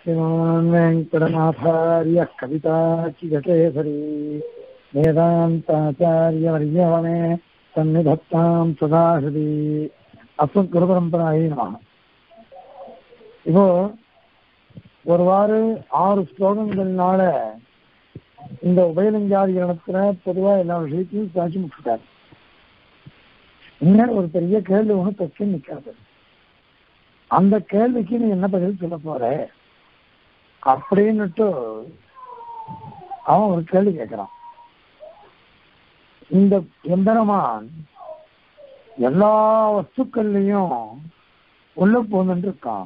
श्रीमान् वेङ्कटनाथार्यः कविताचिगतेसरी वेदान्ताचार्यवर्यो मे सन्निधत्तां सदाहृदि அஸ்மத்குருபரம்பராயே நம இப்போ ஒருவாறு ஆறு ஸ்லோகங்கள்னால இந்த உபயலிங்காதி இனத்துல பொதுவா எல்லா விஷயத்தையும் சாட்சி முடிச்சுட்டாரு இன்னும் ஒரு பெரிய கேள்வி ஒண்ணு தச்சு நிக்காது அந்த கேள்விக்கு நீ என்ன பதில் சொல்ல போற அப்படின்னுட்டு அவன் ஒரு கேள்வி கேட்கிறான் இந்த எந்திரமான் எல்லா வஸ்துக்கள்லையும் உள்ள போந்துட்டு இருக்கான்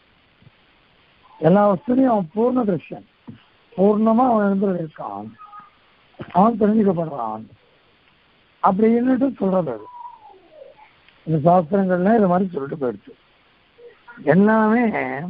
எல்லா வஸ்துலையும் அவன் பூர்ண திருஷ்யன் பூர்ணமா அவன் இருந்து இருக்கான் அவன் தெரிஞ்சுக்கப்படுறான் அப்படின்னுட்டு சொல்றது அது இந்த சாஸ்திரங்கள்ல இது மாதிரி சொல்லிட்டு போயிடுச்சு எல்லாமே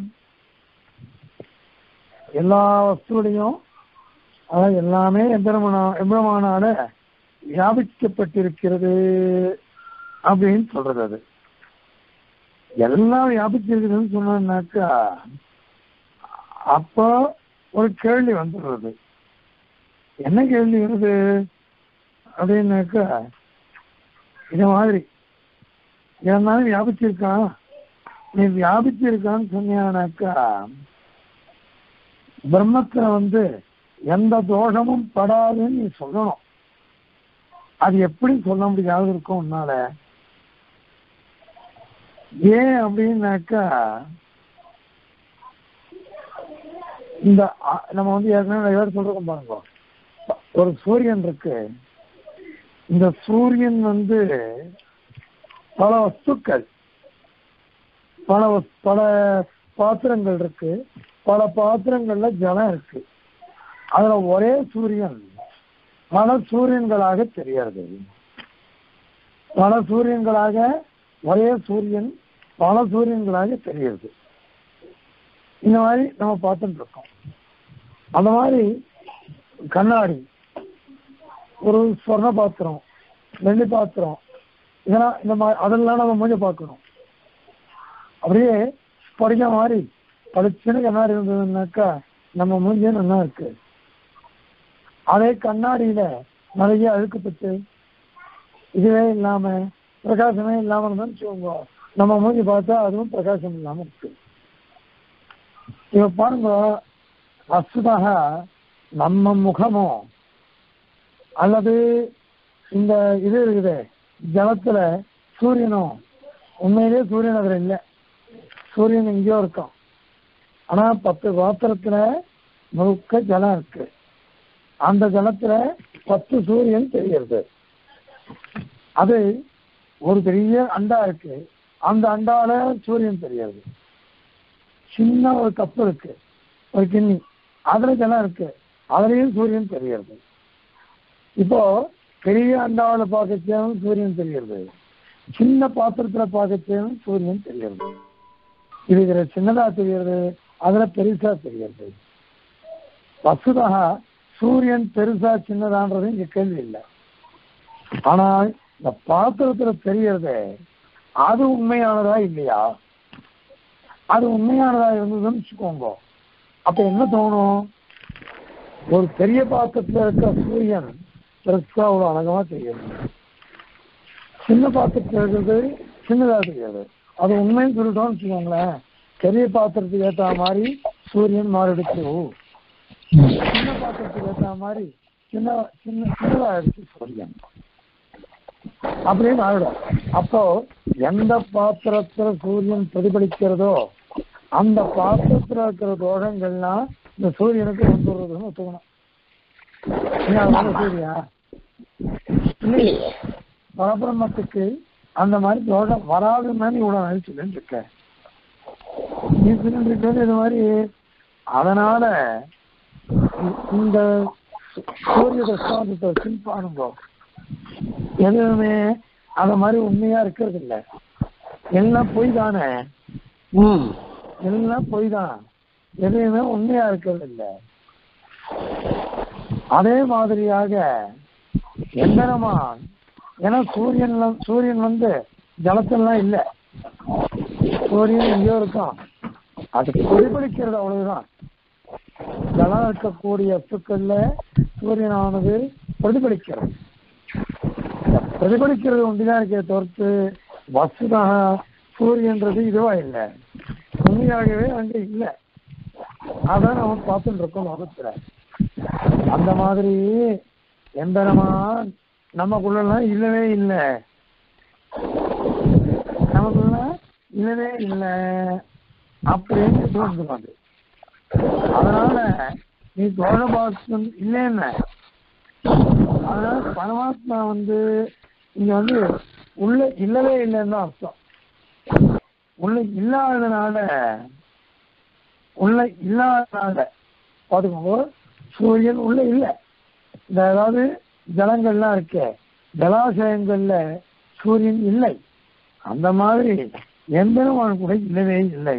எல்லா வஸ்துலையும் அதாவது எல்லாமே எந்திரமான எம்பளமானால வியாபிக்கப்பட்டிருக்கிறது அப்படின்னு சொல்றது அது எல்லாம் வியாபிச்சிருக்குதுன்னு சொன்னாக்கா அப்போ ஒரு கேள்வி வந்துடுறது என்ன கேள்வி வருது அப்படின்னாக்கா இது மாதிரி இருந்தாலும் வியாபிச்சிருக்கான் நீ வியாபிச்சிருக்கான்னு சொன்னியானாக்கா பிரம்மத்துல வந்து எந்த தோஷமும் படாதுன்னு நீ சொல்லணும் அது எப்படி சொல்ல முடியாது இருக்கும் உன்னால ஏன் அப்படின்னாக்கா இந்த அ- நம்ம வந்து ஏற்கனவே நிறைய பேர் சொல்றோம் பாருங்க ஒரு சூரியன் இருக்கு இந்த சூரியன் வந்து பல வஸ்துக்கள் பல வஸ்- பல பாத்திரங்கள் இருக்கு பல பாத்திரங்கள்ல ஜலம் இருக்கு அதுல ஒரே சூரியன் பல சூரியன்களாக தெரியறது பல சூரியன்களாக ஒரே சூரியன் பல சூரியன்களாக தெரியுது இந்த மாதிரி நம்ம பார்த்துட்டு இருக்கோம் அந்த மாதிரி கண்ணாடி ஒரு சொர்ண பாத்திரம் வெள்ளி பாத்திரம் இதெல்லாம் இந்த மாதிரி அதெல்லாம் நம்ம மூஞ்ச பார்க்கணும் அப்படியே படிக்க மாதிரி பளிச்சுன்னு கண்ணாடி இருந்ததுன்னாக்கா நம்ம மூஞ்சே நல்லா இருக்கு அதே கண்ணாடியில நிறைய அழுக்குப்பட்டு இதுவே இல்லாம பிரகாசமே இல்லாம இருந்தான்னு வச்சுக்கோங்க நம்ம மூஞ்சி பார்த்தா அதுவும் பிரகாசம் இல்லாம இருக்கு இப்ப பாருங்க வசுதாக நம்ம முகமோ அல்லது இந்த இது இருக்குது ஜலத்துல சூரியனும் உண்மையிலேயே சூரியன் அதுல இல்லை சூரியன் எங்கேயோ இருக்கான் ஆனா பத்து பாத்திரத்துல முழுக்க ஜலம் இருக்கு அந்த ஜலத்துல பத்து சூரியன் தெரிகிறது அது ஒரு பெரிய அண்டா இருக்கு அந்த அண்டால சூரியன் தெரியாது சின்ன ஒரு கப்பு இருக்கு ஒரு கிண்ணி அதுல ஜலம் இருக்கு அதுலயும் சூரியன் தெரிகிறது இப்போ பெரிய அண்டாவில பார்க்கச்சேவும் சூரியன் தெரிகிறது சின்ன பாத்திரத்துல பார்க்கச்சேவும் சூரியன் தெரிகிறது இது இதுல சின்னதா தெரிகிறது அதுல பெருசா தெரிகிறது வசுதாக சூரியன் பெருசா சின்னதான்றது இங்க கேள்வி இல்லை ஆனால் இந்த பாத்திரத்துல தெரியறதே அது உண்மையானதா இல்லையா அது உண்மையானதா இருந்ததுன்னு வச்சுக்கோங்க அப்ப என்ன தோணும் ஒரு பெரிய பாத்திரத்துல இருக்கிற சூரியன் பெருசா அவ்வளவு அழகமா தெரியுது சின்ன பாத்திரத்துல இருக்கிறது சின்னதா தெரியாது அது உண்மைன்னு சொல்லிட்டோம்னு வச்சுக்கோங்களேன் பெரிய பாத்திரத்துக்கு ஏத்த மாதிரி சூரியன் மாறிடுச்சு சின்ன பாத்திரத்துக்கு ஏத்த மாதிரி சின்ன சின்ன சின்னதாயிடுச்சு சூரியன் அப்படின்னு ஆயிடும் அப்போ எந்த பாத்திரத்துல சூரியன் பிரதிபலிக்கிறதோ அந்த பாத்திரத்துல இருக்கிற தோஷங்கள்லாம் இந்த சூரியனுக்கு வந்துடுறதுன்னு ஒத்துக்கணும் நீ அதனால சூரியா இல்லையே பரபிரம்மத்துக்கு அந்த மாதிரி தோஷம் வராதுன்னு நீ இவ்வளவு நினைச்சுன்னு இருக்க நீ சொல்லிட்டு இருக்கிறது இது மாதிரி அதனால இ- இந்த சு- சூரிய தஸ்தாந்தத்தை வச்சு பாருங்க எதுவுமே அந்த மாதிரி உண்மையா இருக்கிறது இல்ல எல்லாம் பொய் தானே ம் எல்லாம் பொய் தான் எதுவுமே உண்மையா இருக்கிறது இல்ல அதே மாதிரியாக எந்திரமான் ஏன்னா சூரியன் சூரியன் வந்து ஜலத்திலாம் இல்ல சூரியன் எங்கேயோ இருக்கான் அது பிரதிபலிக்கிறது அவ்வளவுதான் ஜலம் இருக்கக்கூடிய வஸ்துக்கள்ல சூரியனானது பிரதிபலிக்கிறது இந்த பிரதிபலிக்கிறது ஒன்றுதான் இருக்கே தவிர்த்து வஸ்துதாக சூரியன்றது இதுவா இல்லை உண்மையாகவே அங்க இல்லை அதான் நம்ம பார்த்துட்டு இருக்கோம் முகத்துல அந்த மாதிரி எம்பெருமா நமக்குள்ளலாம் இல்லவே இல்லை நமக்குள்ள இல்லவே இல்லை அப்படின்னு தோன்றுவாங்க அதனால நீ தோழபாசம் இல்லைன்னு அதனால பரமாத்மா வந்து இங்க வந்து உள்ள இல்லவே இல்லைன்னு தான் அர்த்தம் உள்ள இல்லாததுனால உள்ள இல்லாததுனால பார்த்துக்கோங்க சூரியன் உள்ள இல்லை இந்த அதாவது ஜலங்கள்லாம் இருக்கே ஜலாசயங்கள்ல சூரியன் இல்லை அந்த மாதிரி எம்பெருமான் கூட இல்லவே இல்லை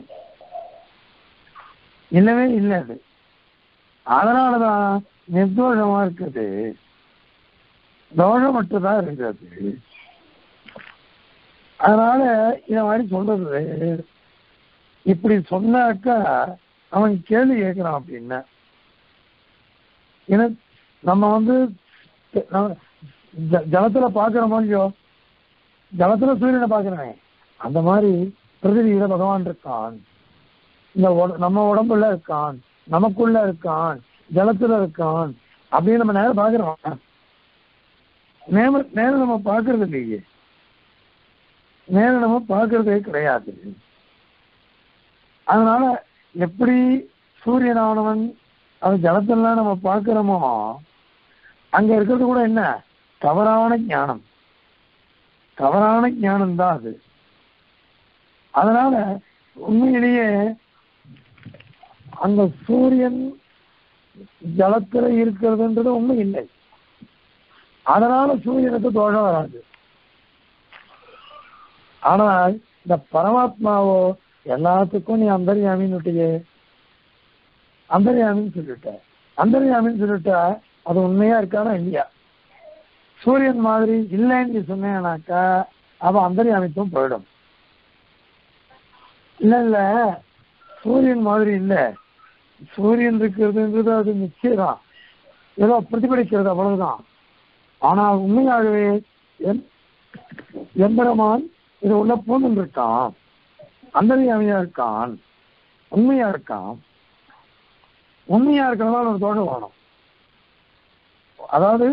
இல்லவே இல்லை அது அதனாலதான் நிர்தோஷமா இருக்குது தோஷமற்றதா இருக்கிறது அதனால இத மாதிரி சொல்றது இப்படி சொன்னாக்கா அவன் கேள்வி கேட்கிறான் அப்படின்னா ஏன்னா நம்ம வந்து நம்ம ஜ- ஜலத்துல பாக்குறோமோ இல்லையோ ஜலத்துல சூரியனை பாக்குறேன் அந்த மாதிரி பிருத்திவியில பகவான் இருக்கான் இந்த உட- நம்ம உடம்புல இருக்கான் நமக்குள்ள இருக்கான் ஜலத்துல இருக்கான் அப்படின்னு நம்ம நேரம் பாக்குறோம் நேரம் நேரம் நம்ம பாக்குறது இல்லையே நேரம் நம்ம பாக்குறதே கிடையாது அதனால எப்படி சூரியனானவன் அது ஜலத்துல நம்ம பார்க்கிறோமோ அங்க இருக்கிறது கூட என்ன தவறான ஞானம் தவறான ஞானம் தான் அது அதனால உண்மையிலேயே அந்த சூரியன் ஜலத்துல இருக்கிறதுன்றது உண்மை இல்லை அதனால சூரியனுக்கு தோஷம் வராது ஆனால் இந்த பரமாத்மாவோ எல்லாத்துக்கும் நீ அந்தர்யாமின்னு விட்டியே அந்தர்யாமின்னு சொல்லிட்ட அந்தர்யாமின்னு சொல்லிட்டா அது உண்மையா இருக்கானா இல்லையா சூரியன் மாதிரி இல்லைன்னு நீ சொன்னேனாக்கா அவன் அந்தர்யாமித்துவம் போயிடும் இல்ல இல்ல சூரியன் மாதிரி இல்ல சூரியன் இருக்கிறதுன்றது அது நிச்சயம்தான் ஏதோ பிரதிபலிக்கிறது அவ்வளவுதான் ஆனால் உண்மையாகவே எம்- எம்பெருமான் இது உள்ள பூந்து இருக்கான் அந்தரியாமையா இருக்கான் உண்மையா இருக்கான் உண்மையா இருக்கிறதால ஒரு தோஷம் வேணும் அதாவது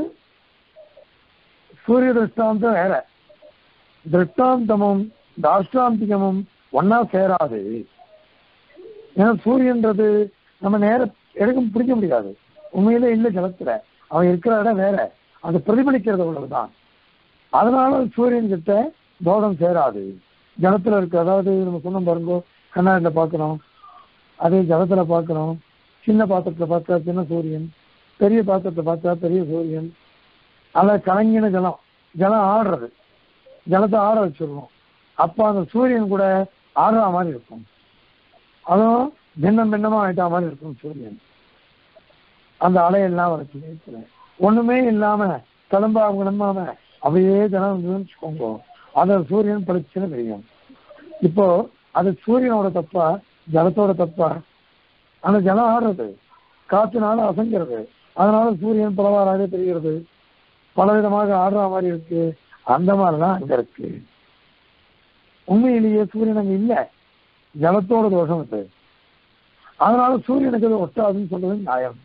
சூரிய திருஷ்டாந்தம் வேற திருஷ்டாந்தமும் தாஷ்டாந்திகமும் ஒன்னா சேராது ஏன்னா சூரியன்றது நம்ம நேர எடுக்க பிடிக்க முடியாது உண்மையிலே இல்லை ஜலத்துல அவன் இருக்கிற இடம் வேற அது பிரதிபலிக்கிறது அவ்வளவுதான் அதனால சூரியன் கிட்ட தோஷம் சேராது ஜலத்துல இருக்கு அதாவது நம்ம சொன்னோம் பாருங்க கண்ணாடியில பார்க்கிறோம் அதே ஜலத்துல பார்க்கிறோம் சின்ன பாத்திரத்துல பார்த்தா சின்ன சூரியன் பெரிய பாத்திரத்தை பார்த்தா பெரிய சூரியன் அத கலங்கின ஜலம் ஜலம் ஆடுறது ஜலத்தை ஆட வச்சிருவோம் அப்ப அந்த சூரியன் கூட ஆடுற மாதிரி இருக்கும் அதுவும் பின்னம் பின்னமா ஆயிட்டா மாதிரி இருக்கும் சூரியன் அந்த அலையெல்லாம் வச்சு நேரத்துல ஒண்ணுமே இல்லாம கிளம்பாம கிளம்பாம அப்படியே ஜனம் இருந்ததுன்னு வச்சுக்கோங்க அந்த சூரியன் பளிச்சுன்னு தெரியும் இப்போ அது சூரியனோட தப்பா ஜலத்தோட தப்பா அந்த ஜலம் ஆடுறது காத்துனால அசைங்கிறது அதனால சூரியன் பலவாறாக தெரிகிறது பலவிதமாக ஆடுற மாதிரி இருக்கு அந்த மாதிரிதான் அங்க இருக்கு உண்மையிலேயே சூரியன் அங்க இல்ல ஜலத்தோட தோஷம் இது அதனால சூரியனுக்கு அது ஒட்டாதுன்னு சொல்றது நியாயம்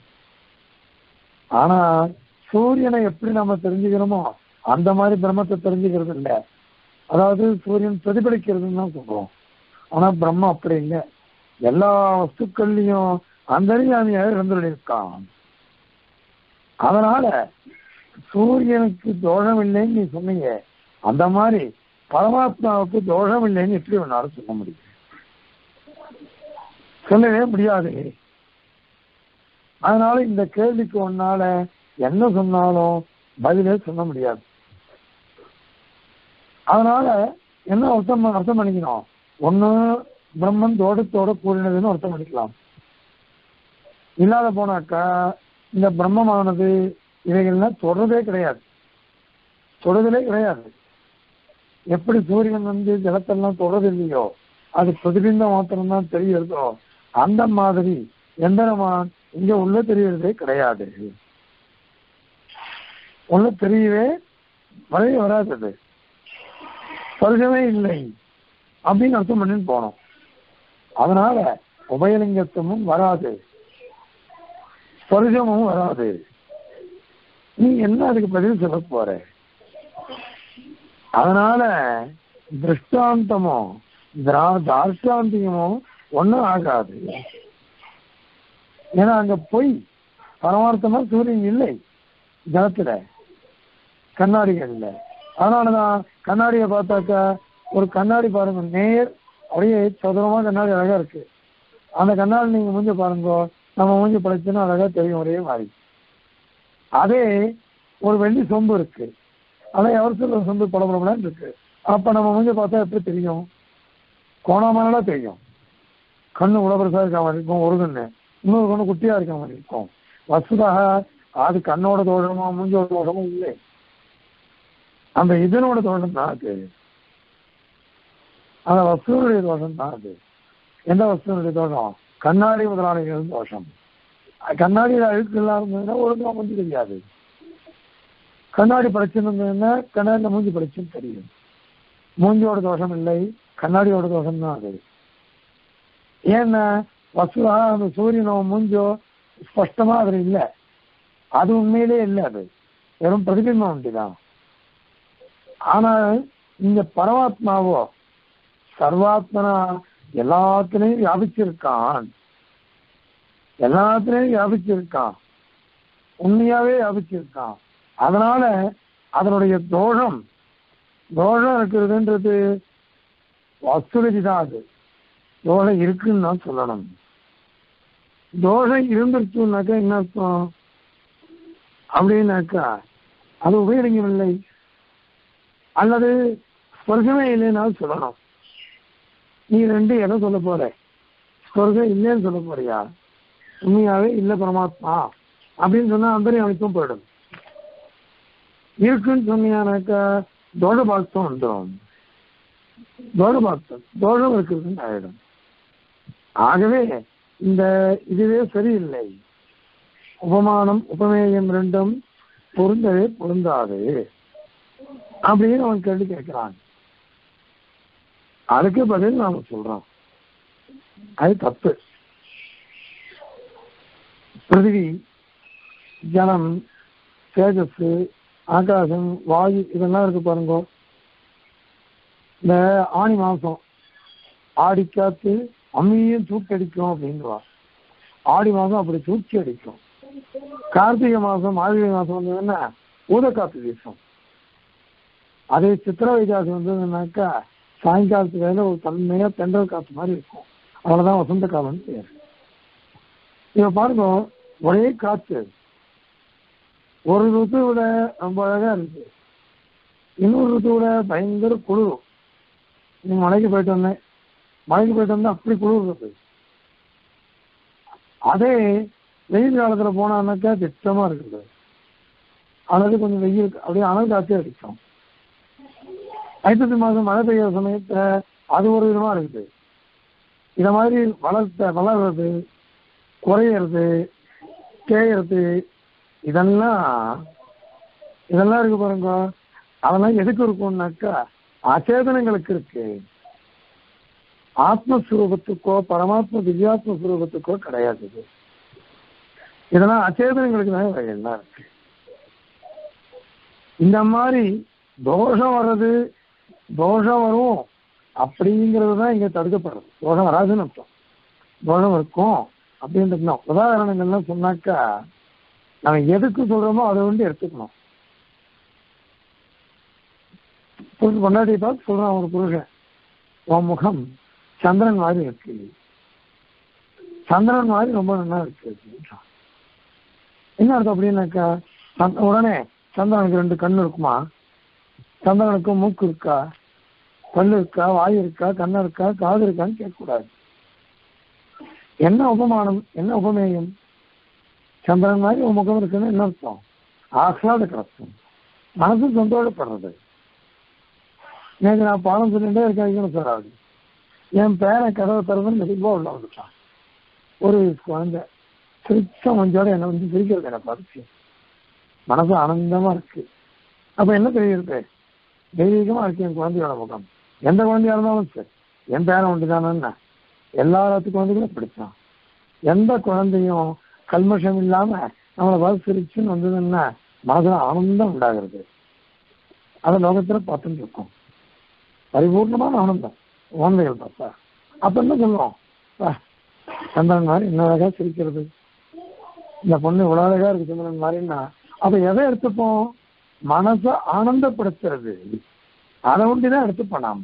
ஆனா சூரியனை எப்படி நம்ம தெரிஞ்சுக்கிறோமோ அந்த மாதிரி பிரம்மத்தை தெரிஞ்சுக்கிறது இல்ல அதாவது சூரியன் பிரதிபலிக்கிறதுன்னு தான் சொல்றோம் ஆனா பிரம்மம் அப்படி இல்லை எல்லா வஸ்துக்கள்லயும் அந்தரியாமியாக இருந்துள்ளிருக்கான் அதனால சூரியனுக்கு தோஷம் இல்லைன்னு நீ சொன்னீங்க அந்த மாதிரி பரமாத்மாவுக்கு தோஷம் இல்லைன்னு எப்படி ஒன்னாலும் சொல்ல முடியும் சொல்லவே முடியாது அதனால இந்த கேள்விக்கு ஒன்னால என்ன சொன்னாலும் பதிலே சொல்ல முடியாது அதனால என்ன அர்த்தம் அர்த்தம் பண்ணிக்கணும் ஒண்ணு பிரம்மன் தோட்டத்தோட கூடினதுன்னு அர்த்தம் பண்ணிக்கலாம் இல்லாத போனாக்கா இந்த பிரம்மமானது இவைகள்லாம் தொடர்றதே கிடையாது தொடர்தலே கிடையாது எப்படி சூரியன் வந்து ஜலத்தெல்லாம் தொடர்றது இல்லையோ அது பிரதிபிம்பம் மாத்திரம்தான் தெரியுறதோ அந்த மாதிரி எந்திரமான் இங்க உள்ள தெரியறதே கிடையாது உள்ள தெரியவே வரவே வராது அது ஸ்பர்சமே இல்லை அப்படின்னு அர்த்தம் பண்ணின்னு போனோம் அதனால உபயலிங்கத்துவமும் வராது ஸ்பர்சமும் வராது நீ என்ன அதுக்கு பதில் சொல்ல போற அதனால திருஷ்டாந்தமோ திரா- தார்ஷ்டாந்திகமோ ஒண்ணும் ஆகாது ஏன்னா அங்க பொய் பரமார்த்தமா சூரியன் இல்லை ஜலத்துல கண்ணாடிகள்ல அதனாலதான் கண்ணாடியை பார்த்தாக்கா ஒரு கண்ணாடி பாருங்க நேர் அப்படியே சதுரமா கண்ணாடி அழகா இருக்கு அந்த கண்ணாடி நீங்க மூஞ்ச பாருங்க நம்ம மூஞ்சி படைச்சுன்னா அழகா தெரியும் ஒரே மாதிரி அதே ஒரு வெள்ளி சொம்பு இருக்கு அதான் எவர் சொல்ற சொம்பு படப்படப்படான்னு இருக்கு அப்ப நம்ம மூஞ்சி பார்த்தா எப்படி தெரியும் கோணாமலா தெரியும் கண்ணு உடம்பரசா இருக்க மாதிரி இருக்கும் ஒரு கண்ணு இன்னொரு கண்ணு குட்டியா இருக்க மாதிரி இருக்கும் வசுதாக அது கண்ணோட தோஷமோ மூஞ்சோட தோஷமோ இல்லை அந்த இதனோட தோஷம் தான் அது அந்த வஸ்துவனுடைய தோஷம் தான் அது எந்த வஸ்துவனுடைய தோஷம் கண்ணாடி முதலாளிகள் தோஷம் கண்ணாடியில் அழுக்கு எல்லாம் இருந்ததுன்னா ஒழுங்கா மூஞ்சி தெரியாது கண்ணாடி படிச்சிருந்ததுன்னா கண்ணாடியில் மூஞ்சி படிச்சுன்னு தெரியும் மூஞ்சியோட தோஷம் இல்லை கண்ணாடியோட தோஷம் தான் அது ஏன்னா வசுதா அந்த சூரியனோ மூஞ்சோ ஸ்பஷ்டமா அதுல இல்லை அது உண்மையிலே இல்லை அது வெறும் பிரதிபிம்பம் உண்டுதான் ஆனால் இந்த பரமாத்மாவோ சர்வாத்மனா எல்லாத்திலையும் வியாபிச்சிருக்கான் எல்லாத்திலையும் வியாபிச்சிருக்கான் உண்மையாவே வியாபிச்சிருக்கான் அதனால அதனுடைய தோஷம் தோஷம் இருக்கிறதுன்றது வஸ்துரதி தான் அது தோஷம் இருக்குன்னு தான் சொல்லணும் தோஷம் இருந்துருச்சுனாக்கா என்ன அர்த்தம் அப்படின்னாக்கா அது உபயோகம் இல்லை அல்லது ஸ்பர்சமே இல்லைன்னாலும் சொல்லணும் நீ ரெண்டு எதை சொல்ல போற ஸ்பர்சம் இல்லைன்னு சொல்ல போறியா உண்மையாவே இல்லை பரமாத்மா அப்படின்னு சொன்னா அந்தரியாமிக்கும் போயிடும் இருக்குன்னு சொன்னீங்கன்னாக்கா தோஷ பாக்தம் வந்துடும் தோஷ பாக்தம் தோஷம் இருக்கிறதுன்னு ஆயிடும் ஆகவே இந்த இதுவே சரியில்லை உபமானம் உபமேயம் ரெண்டும் பொருந்தவே பொருந்தாது அப்படின்னு அவன் கேள்வி கேட்கிறான் அதுக்கு பதில் நாம சொல்றோம் அது தப்பு பிருத்திவி ஜலம் தேஜஸ் ஆகாசம் வாயு இதெல்லாம் இருக்கு பாருங்க இந்த ஆணி மாசம் ஆடி காத்து அம்மியும் தூக்கடிக்கும் அப்படின்வா ஆடி மாசம் அப்படி தூக்கி அடிக்கும் கார்த்திகை மாசம் மார்கழி மாசம் வந்ததுன்னா ஊதக்காத்து வீசும் அதே சித்திர வைகாசி வந்ததுன்னாக்கா சாயங்காலத்து வேலை ஒரு தன்மையா தென்றல் காத்து மாதிரி இருக்கும் அவ்வளவுதான் வசந்த காலம்னு பேர் இப்ப பாருங்க ஒரே காத்து ஒரு ருத்து விட ரொம்ப அழகா இருக்கு இன்னொரு ருத்து விட பயங்கர குளிரும் நீ மலைக்கு போயிட்டு வந்தேன் மலைக்கு போயிட்டு வந்தா அப்படி குளிர் இருக்கு அதே வெயில் காலத்துல போனான்னாக்கா திட்டமா இருக்குது அல்லது கொஞ்சம் வெயில் அப்படியே அனல் காத்தே அடிக்கும் ஐப்பசி மாதம் மழை பெய்யுற சமயத்துல அது ஒரு விதமா இருக்குது இத மாதிரி வளர்த்த வளர்றது குறையிறது தேயறது இதெல்லாம் இதெல்லாம் இருக்கு பாருங்க அதெல்லாம் எதுக்கு இருக்கும்னாக்கா அச்சேதனங்களுக்கு இருக்கு ஆத்மஸ்வரூபத்துக்கோ பரமாத்ம திவ்யாத்ம ஸ்வரூபத்துக்கோ கிடையாது இது இதெல்லாம் அச்சேதனங்களுக்கு தான் எல்லாம் இருக்கு இந்த மாதிரி தோஷம் வர்றது தோஷம் வரும் அப்படிங்கிறது தான் இங்க தடுக்கப்படுறது தோஷம் வராதுன்னு அர்த்தம் தோஷம் இருக்கும் அப்படின்றது தான் உதாரணங்கள்லாம் சொன்னாக்கா நம்ம எதுக்கு சொல்றோமோ அதை வந்து எடுத்துக்கணும் புருஷன் பொண்டாட்டியை பார்த்து சொல்றான் ஒரு புருஷன் உன் முகம் சந்திரன் மாதிரி இருக்கு சந்திரன் மாதிரி ரொம்ப நல்லா இருக்கு அப்படின்றான். என்ன அர்த்தம் அப்படின்னாக்கா சந்த- உடனே சந்திரனுக்கு ரெண்டு கண்ணு இருக்குமா சந்திரனுக்கு மூக்கு இருக்கா பல்லு இருக்கா வாய் இருக்கா கண்ணு இருக்கா காது இருக்கான்னு கேட்கக்கூடாது என்ன உபமானம் என்ன உபமேயம் சந்திரன் மாதிரி உன் முகம் இருக்குன்னு என்ன அர்த்தம் ஆஹ்லாத அர்த்தம் மனசு சந்தோஷப்படுறது நேற்று நான் பாடம் சொல்லிட்டே இருக்கேன் சார் ஆகுது என் பேரன் கதவை திறந்து மெதுவாக உள்ள வந்துட்டான் ஒரு வயசு குழந்தை சிரிச்ச மஞ்சோட என்னை வந்து சிரிக்கிறது என்னை பார்த்துச்சு மனசு ஆனந்தமா இருக்கு அப்ப என்ன தெரியுது தெய்வீகமா இருக்கு என் குழந்தையோட முகம் எந்த குழந்தையா இருந்தாலும் சரி என் பேரன் ஒன்றுதானே எல்லாத்துக்கும் குழந்தைகளும் பிடிச்சான் எந்த குழந்தையும் கல்மஷம் இல்லாம நம்மளை பார்த்து சிரிச்சுன்னு வந்ததுன்னா மனசுல ஆனந்தம் உண்டாகிறது அதை லோகத்துல பார்த்துட்டு இருக்கோம் பரிபூர்ணமான ஆனந்தம் குழந்தைகள் பார்த்தா அப்ப என்ன சொல்லுவோம் "வா, சந்திரன் மாதிரி என்ன அழகா சிரிக்கிறது இந்த பொண்ணு இவ்வளவு அழகா இருக்கு சந்திரன் மாதிரின்னா அப்ப எதை எடுத்துப்போம் மனசை ஆனந்தப்படுத்துறது அதை ஒண்டிதான் எடுத்துப்போம் நாம்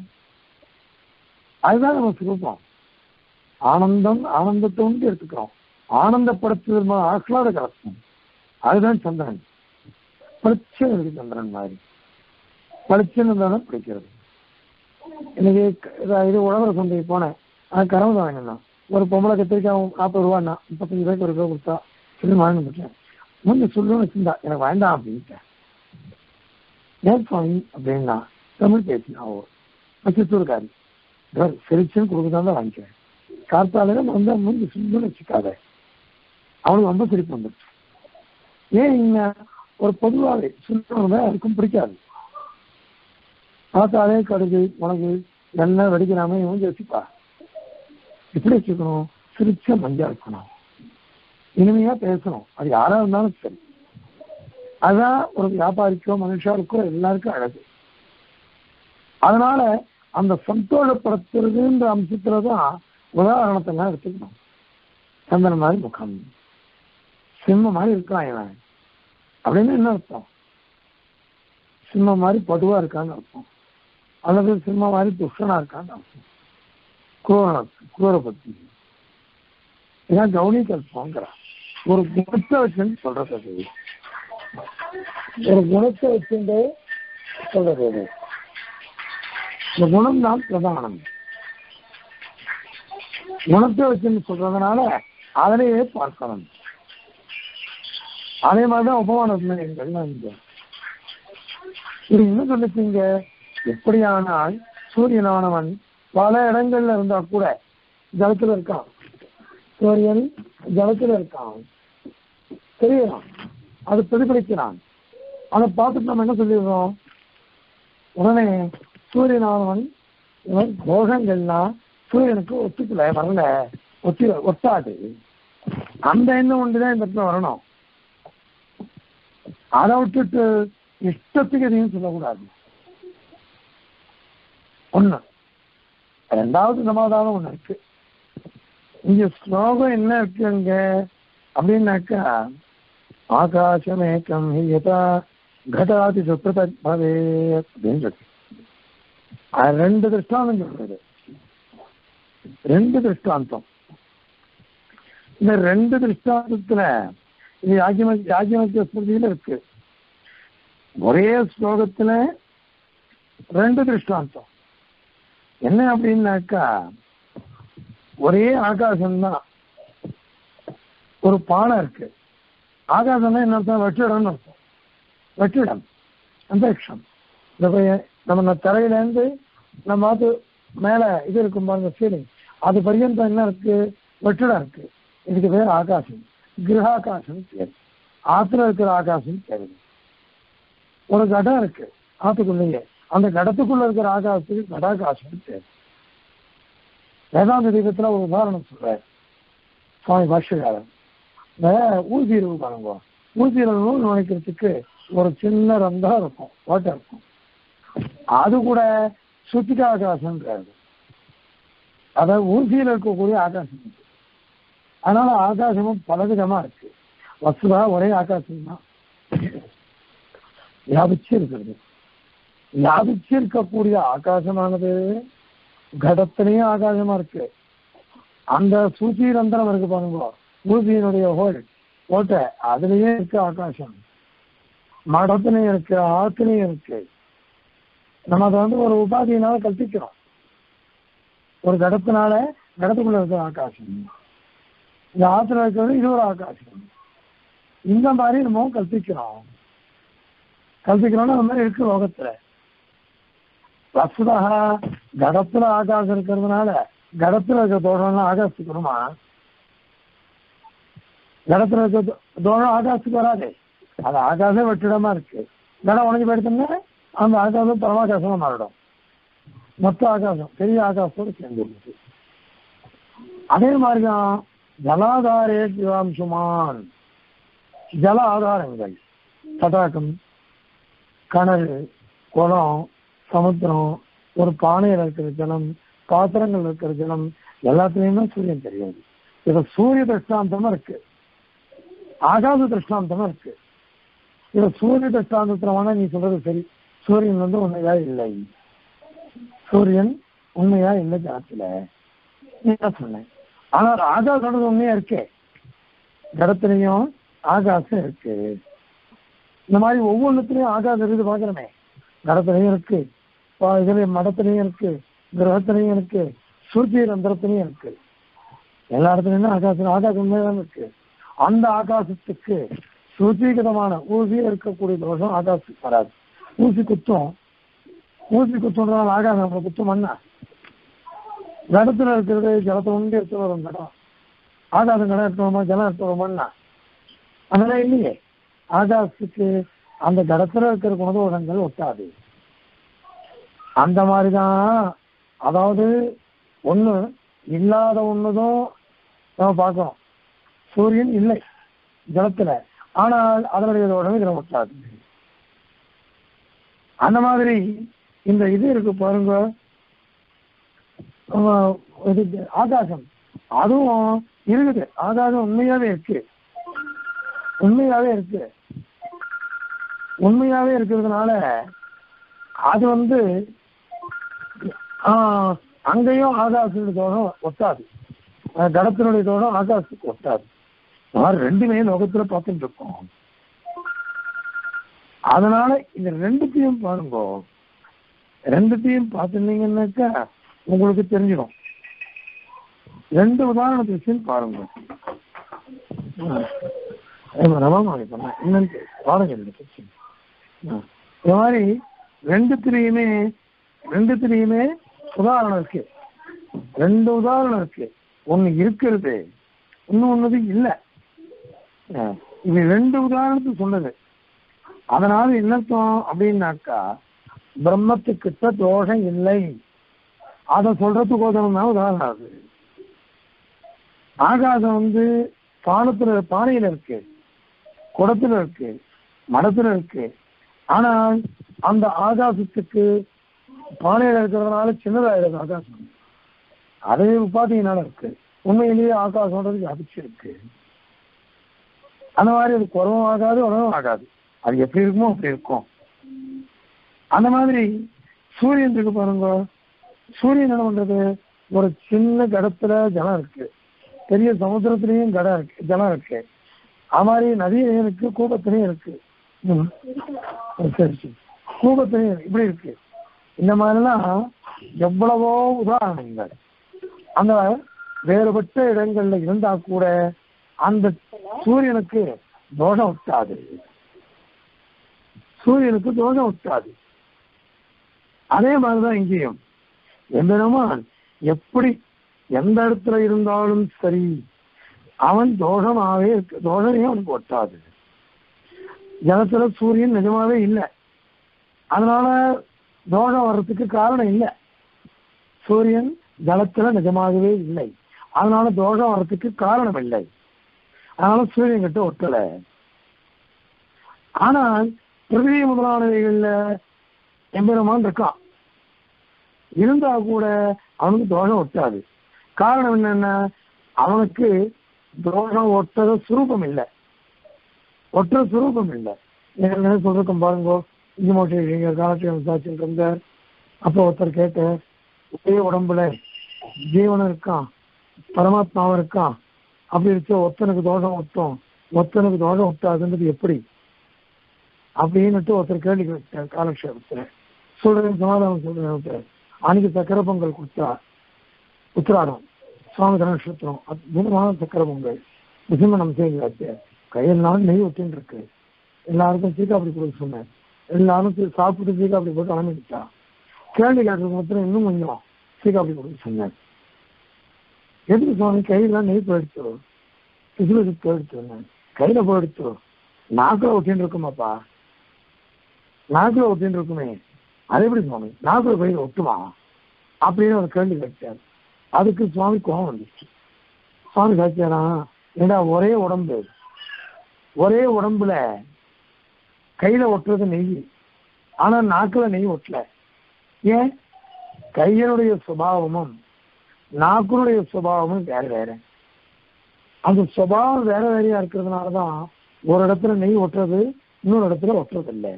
அதுதான் நம்ம சுரூபம் ஆனந்தம் ஆனந்தத்தை ஒண்டி எடுத்துக்கிறோம் ஆனந்தப்படுத்துதல் மா- ஆஹ்லாத கலக்கம் அதுதான் சந்திரன் பளிச்சுன்னு இருக்கு சந்திரன் மாதிரி பளிச்சுன்னு இருந்தாலும் பிடிக்கிறது இன்னைக்கு க- இதா- இது உழவர சந்தைக்கு போனேன் அது கரவு தான் வாங்கினான் ஒரு பொம்பளை கத்திரிக்காய் நாற்பது ரூபான்னா முப்பத்தஞ்சு ரூபாய்க்கு ஒரு கிலோ கொடுத்தா சொல்லி வாங்கி வந்துட்டேன் முன்ன சொல்லுன்னு வச்சிருந்தா எனக்கு வேண்டாம் அப்படின்ட்டேன் ஏன் சுவாமி அப்படின்னா தமிழ் பேசினா அவ சித்தூர்காரி சிரிச்சுன்னு கொடுக்குதான் தான் வாங்கிக்கிறேன் கார்த்தாலே வந்து முந்தி சுண்டுன்னு வச்சுக்காத அவளுக்கு ரொம்ப சிரிப்பு வந்துருச்சு ஏன் இங்க ஒரு பொதுவாகவே சுண்டணும் அதுக்கும் பிடிக்காது பார்த்தாலே கடுகு மிளகு எண்ணெய் வெடிக்கிறாம இவங்க வச்சுப்பா எப்படி வச்சுக்கணும் சிரிச்ச மஞ்சா இருக்கணும் இனிமையா பேசணும் அது யாரா இருந்தாலும் சரி அதான் ஒரு வியாபாரிக்கோ மனுஷாருக்கோ எல்லாருக்கும் அழகு அதனால அந்த சந்தோஷப்படுத்துறதுன்ற அம்சத்துல தான் உதாரணத்தெல்லாம் எடுத்துக்கணும் சந்தன மாதிரி முகம் சிம்ம மாதிரி இருக்கான் இவன் அப்படின்னு என்ன அர்த்தம் சிம்ம மாதிரி படுவா இருக்கான்னு அர்த்தம் அல்லது சிம்ம மாதிரி துஷ்டனா இருக்கான்னு அர்த்தம் குரோர குரோர பத்தி இதான் கவுனி கல்பங்கிற ஒரு குணத்தை வச்சுன்னு சொல்றது அது ஒரு குணத்தை வச்சுட்டு சொல்றது அது இந்த குணம் தான் பிரதானம் குணத்தை வச்சுன்னு சொல்றதுனால அதனையே பார்க்கணும் அதே மாதிரிதான் உபமானங்கள்லாம் இங்க இது என்ன சொல்லிச்சீங்க எப்படியானால் சூரியனானவன் பல இடங்கள்ல இருந்தா கூட ஜலத்துல இருக்கான் சூரியன் ஜலத்துல இருக்கான் தெரியலாம் அது பிரதிபலிக்கிறான் அதை பார்த்துட்டு நம்ம என்ன சொல்லிடுறோம் உடனே சூரியனானவன் இவன் கோஷங்கள்லாம் சூரியனுக்கு ஒத்துக்கல வரல ஒத்தி ஒத்தாது அந்த எண்ணம் ஒன்றுதான் இந்த இடத்துல வரணும் அதை விட்டுட்டு இஷ்டத்துக்கு எதையும் சொல்லக்கூடாது ஒண்ணு ரெண்டாவது சமாதானம் ஒண்ணு இருக்கு இங்க ஸ்லோகம் என்ன இருக்கு அங்க அப்படின்னாக்கா ஆகாசமேக்கம் யதா கடாதி சுப்ரதத் பவே அப்படின்னு இருக்கு அது ரெண்டு திருஷ்டாந்தம் சொல்றது ரெண்டு திருஷ்டாந்தம் இந்த ரெண்டு திருஷ்டாந்தத்துல இது யாகிம யாகிமத்திய ஸ்மிருதியில இருக்கு ஒரே ஸ்லோகத்துல ரெண்டு திருஷ்டாந்தம் என்ன அப்படின்னாக்கா ஒரே ஆகாசம்தான் ஒரு பானை இருக்கு ஆகாசம்னா என்ன அர்த்தம் வெற்றிடம்னு அர்த்தம் வெற்றிடம் அந்தரிக்ஷம் இந்த பையன் நம்ம தரையில இருந்து நம்ம அது மேல இது இருக்கும் பாருங்க சீலிங் அது பர்யந்தம் என்ன இருக்கு வெற்றிடம் இருக்கு இதுக்கு பேர் ஆகாசம் கிரகாகாசம் பேர் ஆத்துல இருக்கிற ஆகாசம் பேரு ஒரு கடம் இருக்கு ஆத்துக்குள்ளேயே அந்த கடத்துக்குள்ள இருக்கிற ஆகாசத்துக்கு கடாகாசம் பேர் வேதாந்த தீபத்துல ஒரு உதாரணம் சொல்றாரு சுவாமி பாஷ்யகாரன் இந்த ஊசிரவு பாருங்க ஊசிரவு நுழைக்கிறதுக்கு ஒரு சின்ன ரந்தம் இருக்கும் ஓட்டை இருக்கும் அது கூட சுத்திக ஆகாசம்ன்றாரு அதாவது ஊசியில் இருக்கக்கூடிய ஆகாசம் இது. அதனால ஆகாசமும் பலவிதமா இருக்கு வசுதா ஒரே ஆகாசம் தான் வியாபிச்சு இருக்கிறது வியாபிச்சு இருக்கக்கூடிய ஆகாசமானது கடத்திலையும் ஆகாசமா இருக்கு அந்த சூச்சி ரந்திரம் இருக்கு பாருங்க ஊசியினுடைய ஹோல் ஓட்டை அதுலயே இருக்கு ஆகாசம் மடத்துலயும் இருக்கு ஆத்துலயும் இருக்கு நம்ம அதை வந்து ஒரு உபாதியினால கல்பிக்கிறோம் ஒரு கடத்தினால கடத்துக்குள்ள இருக்கிற ஆகாசம் இந்த ஆத்துல இருக்கிறது இது ஒரு ஆகாசம் இந்த மாதிரி நம்ம கல்பிக்கிறோம் கல்பிக்கிறோம்னா அந்த மாதிரி இருக்கு லோகத்துல வசுதா கடத்துல ஆகாசம் இருக்கிறதுனால கடத்துல இருக்க தோஷம்லாம் ஆகாசத்துக்கு வருமா கடத்துல இருக்க தோ- தோஷம் ஆகாசத்துக்கு வராது அது ஆகாசம் வெற்றிடமா இருக்கு கடம் உடஞ்சி போயிடுச்சுன்னா அந்த ஆகாசம் பரமாகாசமா மாறிடும் மொத்த ஆகாசம் பெரிய ஆகாசத்தோடு சேர்ந்து இருக்கு அதே மாதிரிதான் ஜலாதாரே ஜீவாம்சுமான் ஜல ஆதாரங்கள் தடாகம் கிணறு குளம் சமுத்திரம் ஒரு பானையில் இருக்கிற ஜலம் பாத்திரங்கள் இருக்கிற ஜலம் எல்லாத்துலயுமே சூரியன் தெரியாது இது சூரிய திருஷ்டாந்தமா இருக்கு ஆகாச திருஷ்டாந்தமா இருக்கு இது சூரிய திருஷ்டாந்தத்துல வேணா நீ சொல்றது சரி சூரியன் வந்து உண்மையா இல்லை சூரியன் உண்மையா இல்லை ஜலத்துல நீ தான் சொன்னேன் ஆனால் ஆகாசம் உண்மையா இருக்கே ஜடத்துலயும் ஆகாசம் இருக்கு இந்த மாதிரி ஒவ்வொன்றுத்துலயும் ஆகாசம் இருக்குது பாக்குறமே கடத்துலயும் இருக்கு பா- இதுலயும் மடத்துலயும் இருக்கு கிரகத்திலையும் இருக்கு சூரிய ரந்திரத்திலையும் இருக்கு எல்லா இடத்துலயும் ஆகாசம் ஆகாசம் உண்மைதான் இருக்கு அந்த ஆகாசத்துக்கு சுசீகரமான ஊசி இருக்கக்கூடிய தோஷம் ஆகாசத்துக்கு வராது ஊசி குத்தும் ஊசி குத்துன்றதால ஆகாசம் நம்மளை குத்தும் மண்ணா ஜலத்துல இருக்கிறது ஜலத்தை உண்டு எடுத்து வரும் ஜலம் ஆகாசம் கடை எடுத்து வருமா ஜலம் எடுத்து வருமான்னா அதெல்லாம் இல்லையே ஆகாசத்துக்கு அந்த கடத்துல இருக்கிற குணதோஷங்கள் ஒட்டாது அந்த மாதிரிதான் அதாவது ஒண்ணு இல்லாத ஒண்ணுதும் நம்ம பார்க்கிறோம் சூரியன் இல்லை ஜலத்துல ஆனால் அதனுடைய தோஷம் இதுல ஒட்டாது அந்த மாதிரி இந்த இது இருக்கு பாருங்க ஆஹ் இது ஆகாசம் அதுவும் இருக்குது ஆகாசம் உண்மையாவே இருக்கு உண்மையாவே இருக்கு உண்மையாவே இருக்கிறதுனால அது வந்து ஆஹ், அங்கேயும் ஆகாசத்துடைய தோஷம் ஒட்டாது அஹ், கடத்தினுடைய தோஷம் ஆகாசத்துக்கு ஒட்டாது இந்த மாதிரி ரெண்டுமே லோகத்துல பார்த்துட்டு இருக்கோம் அதனால இந்த ரெண்டுத்தையும் பாருங்க ரெண்டுத்தையும் பார்த்துருந்தீங்கன்னாக்கா உங்களுக்கு தெரிஞ்சிடும் ரெண்டு உதாரணத்தை வச்சு பாருங்க ரமாமாவி பண்ண என்னன்னு பாருங்க இந்த பிரச்சனை ஆ. இந்த மாதிரி ரெண்டுத்திலையுமே ரெண்டுத்திலையுமே உதாரணம் இருக்கு ரெண்டு உதாரணம் இருக்கு ஒண்ணு இருக்கிறது இன்னும் ஒண்ணுது இல்ல ஆ. இது ரெண்டு உதாரணத்துக்கு சொன்னது அதனால என்னத்தம் அப்படின்னாக்கா பிரம்மத்துக்கிட்ட தோஷம் இல்லை அதை சொல்றதுக்கு உதவும் தான் உதாரணம் அது ஆகாசம் வந்து பானத்துல பானையில இருக்கு குடத்துல இருக்கு மடத்துல இருக்கு ஆனால் அந்த ஆகாசத்துக்கு பானையில இருக்கிறதுனால சின்னதாயிடுது ஆகாசம் அதே உபாதியினால இருக்கு உண்மையிலேயே ஆகாசம்ன்றது வியாபிச்சு இருக்கு அந்த மாதிரி அது குறவும் ஆகாது உணவும் ஆகாது அது எப்படி இருக்குமோ அப்படி இருக்கும் அந்த மாதிரி சூரியன் இருக்கு பாருங்க சூரியன் என்ன பண்றது ஒரு சின்ன கடத்துல ஜலம் இருக்கு பெரிய சமுத்திரத்திலையும் கடம் இருக்கு ஜலம் இருக்கு அது மாதிரி நதியிலையும் இருக்கு கூபத்திலையும் இருக்கு ம். சரி சரி கூபத்திலையும் இருக்கு. இப்படி இருக்கு இந்த மாதிரிலாம் எவ்வளவோ உதாரணங்கள் அந்த வேறுபட்ட இடங்கள்ல இருந்தா கூட அந்த சூரியனுக்கு தோஷம் ஒட்டாது சூரியனுக்கு தோஷம் ஒட்டாது அதே மாதிரிதான் இங்கேயும் எம்பெருமான் எப்படி எந்த இடத்துல இருந்தாலும் சரி அவன் தோஷமாவே இருக்கு தோஷமே அவனுக்கு ஒட்டாது ஜலத்துல சூரியன் நிஜமாவே இல்லை அதனால தோஷம் வர்றதுக்கு காரணம் இல்லை சூரியன் ஜலத்துல நிஜமாகவே இல்லை அதனால தோஷம் வர்றதுக்கு காரணம் இல்லை அதனால சூரியன் கிட்ட ஒட்டல ஆனால் பிருத்திவி முதலானவைகள்ல எம்பெருமான் இருக்கான் இருந்தா கூட அவனுக்கு தோஷம் ஒட்டாது காரணம் என்னன்னா அவனுக்கு தோஷம் ஒட்டத சுரூபம் இல்லை ஒற்ற சுரூபம் இல்லை ஏற்கனவே சொல்றோம் பாருங்க இஞ்சி மோட்டை காலத்தையும் விசாரிச்சுட்டு இருந்தார் அப்போ ஒருத்தர் கேட்ட ஒரே உடம்புல ஜீவனும் இருக்கான் பரமாத்மாவும் இருக்கான் அப்படி இருக்க ஒத்தனுக்கு தோஷம் ஒட்டும் ஒத்தனுக்கு தோஷம் ஒட்டாதுன்றது எப்படி அப்படின்னுட்டு ஒருத்தர் கேள்வி கேட்டார் காலக்ஷேபத்துல சொல்றேன் சமாதானம் சொல்றேன் ஒருத்தர். அன்னைக்கு சக்கர பொங்கல் கொடுத்தா உத்திராடம் சுவாமி நட்சத்திரம் அற்புதமான சக்கர பொங்கல் நிசிம்மனம் செய்தாச்சு கையெல்லாம் நெய் ஒட்டின்னு இருக்கு எல்லாருக்கும் சீக்காப்படி கொடுக்க சொன்னேன் எல்லாரும் சீ- சாப்பிட்டு சீக்காப்படி போட்டு அனுப்பிட்டா கேள்வி கேட்டதுக்கு மாத்திரம் இன்னும் கொஞ்சம் சீக்காப்படி கொடுக்க சொன்னேன் எதுக்கு சுவாமி கையெல்லாம் நெய் போயிடுச்சு பிசுபிசு போயிடுச்சு கையில போயிடுச்சு நாக்குல ஒட்டின்னு இருக்குமாப்பா நாக்குல ஒட்டின்னு இருக்குமே அது எப்படி சுவாமி நாக்குல போய் ஒட்டுமா அப்படின்னு ஒரு கேள்வி கேட்டார் அதுக்கு சுவாமி கோபம் வந்துச்சு சுவாமி சாச்சியாரா ஏடா ஒரே உடம்பு ஒரே உடம்புல கையில ஒட்டுறது நெய் ஆனா நாக்குல நெய் ஒட்டல ஏன் கையனுடைய சுபாவமும் நாக்குனுடைய சுபாவமும் வேற வேற அந்த சுபாவம் வேற வேறையா இருக்கிறதுனாலதான் ஒரு இடத்துல நெய் ஒட்டுறது இன்னொரு இடத்துல ஒட்டுறது இல்லை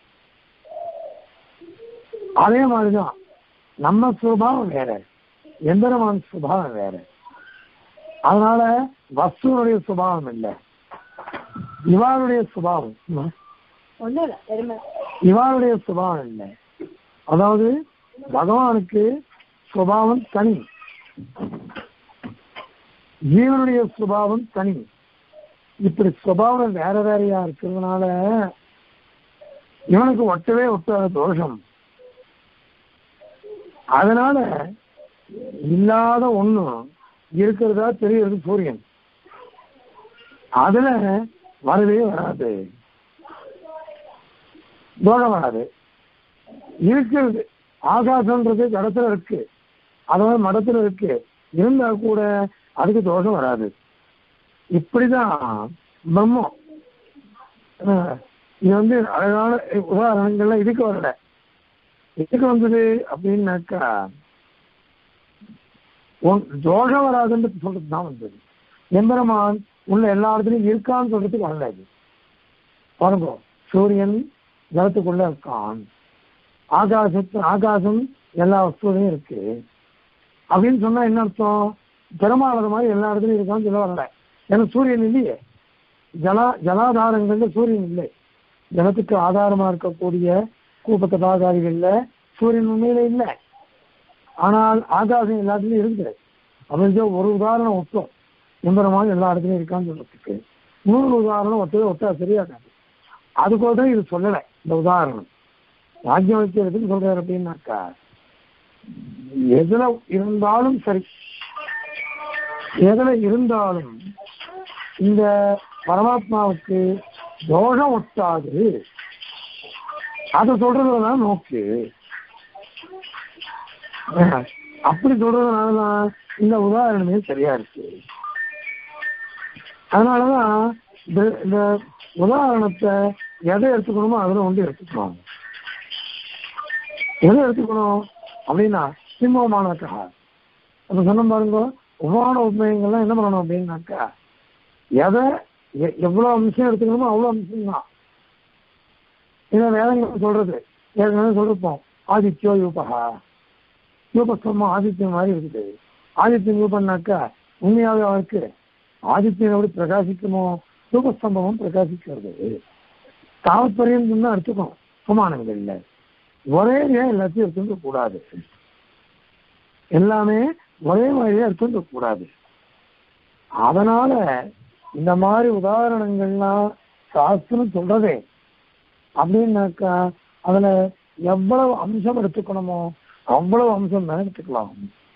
அதே மாதிரிதான் நம்ம சுபாவம் வேற எந்திரமான சுபாவம் வேற அதனால வஸ்துவனுடைய சுபாவம் இல்லை இவாளுடைய சுபாவம் ஒண்ணும் இல்ல பெருமை இவாளுடைய சுபாவம் இல்லை அதாவது பகவானுக்கு சுபாவம் தனி ஜீவனுடைய சுபாவம் தனி இப்படி சுபாவம் வேற வேறையா இருக்கிறதுனால இவனுக்கு ஒட்டவே ஒட்டாத தோஷம் அதனால இல்லாத ஒண்ணும் இருக்கிறதா தெரியுது சூரியன் அதுல வரவே வராது தோஷம் வராது இருக்கிறது ஆகாசம்ன்றது கடத்துல இருக்கு அதாவது மடத்துல இருக்கு இருந்தா கூட அதுக்கு தோஷம் வராது இப்படிதான் பிரம்மம் அஹ் இது வந்து அழகான உதாரணங்கள்லாம் இதுக்கு வரல எதுக்கு வந்தது அப்படின்னாக்கா உன் தோஷம் வராதுன்னு சொல்றது தான் வந்தது எம்பெருமான் உள்ள எல்லா இடத்துலையும் இருக்கான்னு சொல்றதுக்கு வரல இது பாருங்க சூரியன் ஜலத்துக்குள்ள இருக்கான் ஆகாசத்து ஆகாசம் எல்லா வஸ்துலையும் இருக்கு அப்படின்னு சொன்னா என்ன அர்த்தம் பெருமாளது மாதிரி எல்லா இடத்துலையும் இருக்கான்னு சொல்ல வரல ஏன்னா சூரியன் இல்லையே ஜலா ஜலாதாரங்கள்ல சூரியன் இல்லை ஜலத்துக்கு ஆதாரமா இருக்கக்கூடிய கூப்பத்த பாகாதிகள்ல சூரியன் உண்மையில இல்லை ஆனால் ஆகாசம் எல்லாத்துலயும் இருக்குது அப்படின்னு ஒரு உதாரணம் ஒட்டும் எம்பரமாக எல்லா இடத்துலயும் இருக்கான்னு சொல்றதுக்கு நூறு உதாரணம் ஒட்டவே ஒட்டா சரியாகாது அதுக்கோதான் இது சொல்லலை இந்த உதாரணம் ராஜ்யம் வைக்கிறதுக்கு சொல்றாரு அப்படின்னாக்கா எதுல இருந்தாலும் சரி எதுல இருந்தாலும் இந்த பரமாத்மாவுக்கு தோஷம் ஒட்டாது அதை சொல்றதுலதான் நோக்கு அஹ், அப்படி சொல்றதுனாலதான் இந்த உதாரணமே சரியா இருக்கு அதனாலதான் இந்த இந்த உதாரணத்தை எதை எடுத்துக்கணுமோ அதுல ஒன்று எடுத்துக்கணும் எதை எடுத்துக்கணும் அப்படின்னா சிம்மமானக்கா அப்ப சொன்ன பாருங்க உபமான உண்மைகள்லாம் என்ன பண்ணணும் அப்படின்னாக்கா எதை எ- எவ்வளவு அம்சம் எடுத்துக்கணுமோ அவ்வளவு அம்சம் தான் இதை வேதங்கள் சொல்றது ஏற்கனவே சொல்லிருப்போம் ஆதித்யோ யூபகா யூபஸ்தம்பம் ஆதித்யம் மாதிரி இருக்குது ஆதித்யம் யூபன்னாக்கா உண்மையாவே அவருக்கு ஆதித்யம் எப்படி பிரகாசிக்குமோ யூபஸ்தம்பமும் பிரகாசிக்கிறது தாவப்பரியம் தான் எடுத்துக்கணும் சுமானங்கள்ல ஒரே ஏன் எல்லாத்தையும் எடுத்துக்க கூடாது எல்லாமே ஒரே மாதிரியே எடுத்துக்க கூடாது அதனால இந்த மாதிரி உதாரணங்கள்லாம் சாஸ்திரம் சொல்றதே அப்படின்னாக்கா அதுல எவ்வளவு அம்சம் எடுத்துக்கணுமோ அவ்வளவு அம்சம் தான் எடுத்துக்கலாம்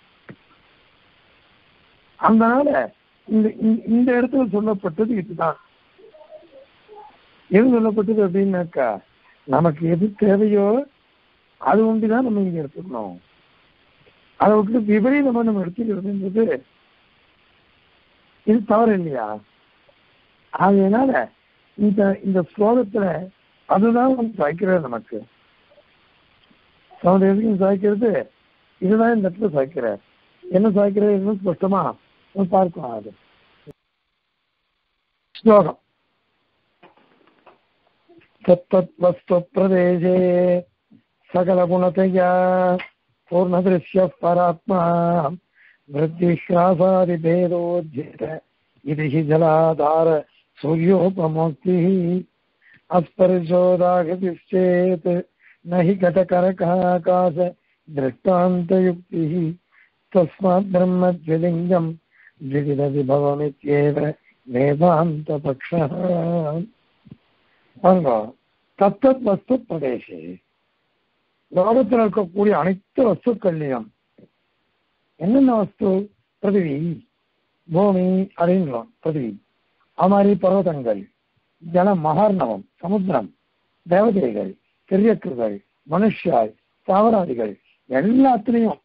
அதனால இந்த இந்த- இந்த இடத்துல சொல்லப்பட்டது இதுதான் எது சொல்லப்பட்டது அப்படின்னாக்கா நமக்கு எது தேவையோ அது ஒன்றுதான் நம்ம இங்க எடுத்துக்கணும் அதை விட்டு விபரீதமா நம்ம எடுத்துக்கிறதுன்றது இது தவறு இல்லையா அதனால இந்த இந்த ஸ்லோகத்துல அதுதான் வந்து சாய்க்கிறது நமக்கு சமுதாயத்துக்கு சாய்க்கிறது இதுதான் இந்த இடத்துல சாய்க்கிறார் என்ன சாய்க்கிறது இன்னும் ஸ்பஷ்டமா நம்ம பார்க்கலாம் அது ஸ்லோகம் தத்தத்வஸ்து பிரதேசே सकलगुणतया पूर्णदृश्यः परात्मा वृद्धिश्वासादिभेदोद्यत इति हि जलाधार सूर्योपमोक्तिः अस्पर्शोदागतिश्चेत् न हि घटकरकाकाश दृष्टान्तयुक्तिः तस्मात् ब्रह्मद्विलिङ्गम् द्विविधविभवमित्येव वेदान्तपक्षः அங்க தத்தத் வஸ்து பிரதேசே லோகத்தில் இருக்கக்கூடிய அனைத்து வஸ்துக்கள்லையும் என்னென்ன வஸ்து பிருத்திவி பூமி அப்படின்றோம் பிருத்திவி அது மாதிரி பர்வதங்கள் ஜல மகார்ணவம் சமுத்திரம் தேவதைகள் திரியக்குகள் மனுஷாய் தாவராதிகள் எல்லாத்துலயும்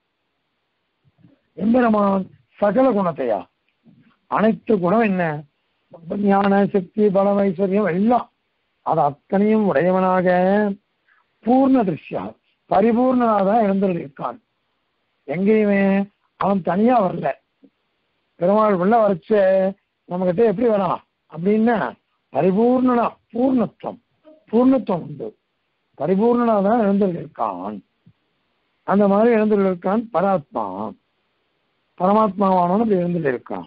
எம்பெருமான் சகல குணத்தையா அனைத்து குணம் என்ன ஞான சக்தி பலம் ஐஸ்வர்யம் எல்லாம் அது அத்தனையும் உடையவனாக பூர்ண திருஷ்யா பரிபூர்ணனாக தான் இருந்திருக்கான் எங்கேயுமே அவன் தனியா வரல பெருமாள் உள்ள வரைச்ச நம்ம கிட்ட எப்படி வரான் அப்படின்னா பரிபூர்ணனா பூர்ணத்துவம் பூர்ணத்துவம் உண்டு பரிபூர்ணனா தான் இருந்திருக்கான் அந்த மாதிரி இருந்திருக்கான் பராத்மா பரமாத்மாவானவன் அப்படி இருந்திருக்கான்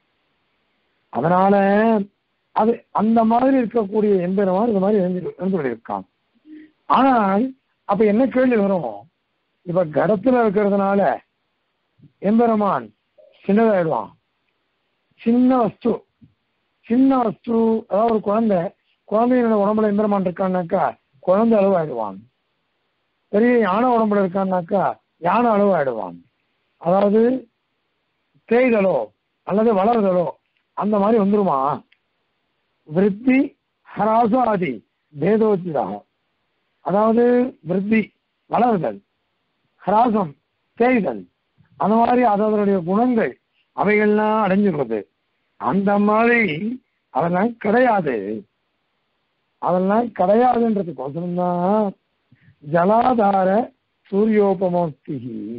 அதனால அது அந்த மாதிரி இருக்கக்கூடிய எம்பெருமான் இந்த மாதிரி இருந்து இருந்திருக்கான் ஆனால் அப்ப என்ன கேள்வி வரும் இப்ப கடத்துல இருக்கிறதுனால எம்பெருமான் சின்னதாயிடுவான் சின்ன வஸ்து சின்ன வஸ்து அதாவது ஒரு குழந்தை குழந்தையோட உடம்புல எம்பெருமான் இருக்கான்னாக்கா குழந்தை அளவாயிடுவான் பெரிய யானை உடம்புல இருக்கான்னாக்கா யானை அளவாயிடுவான் அதாவது தேய்தலோ அல்லது வளர்தலோ அந்த மாதிரி வந்துருமா விருத்தி ஹராசு ஆதி பேதோச்சிதாக அதாவது விருத்தி வளர்தல் ஹராசம் தேய்தல் அந்த மாதிரி அதனுடைய குணங்கள் அவைகள்லாம் அடைஞ்சிருக்குது அந்த மாதிரி அதெல்லாம் கிடையாது அதெல்லாம் கிடையாதுன்றதுக்கோசரம் தான் ஜலாதார சூரியோபமோக்தி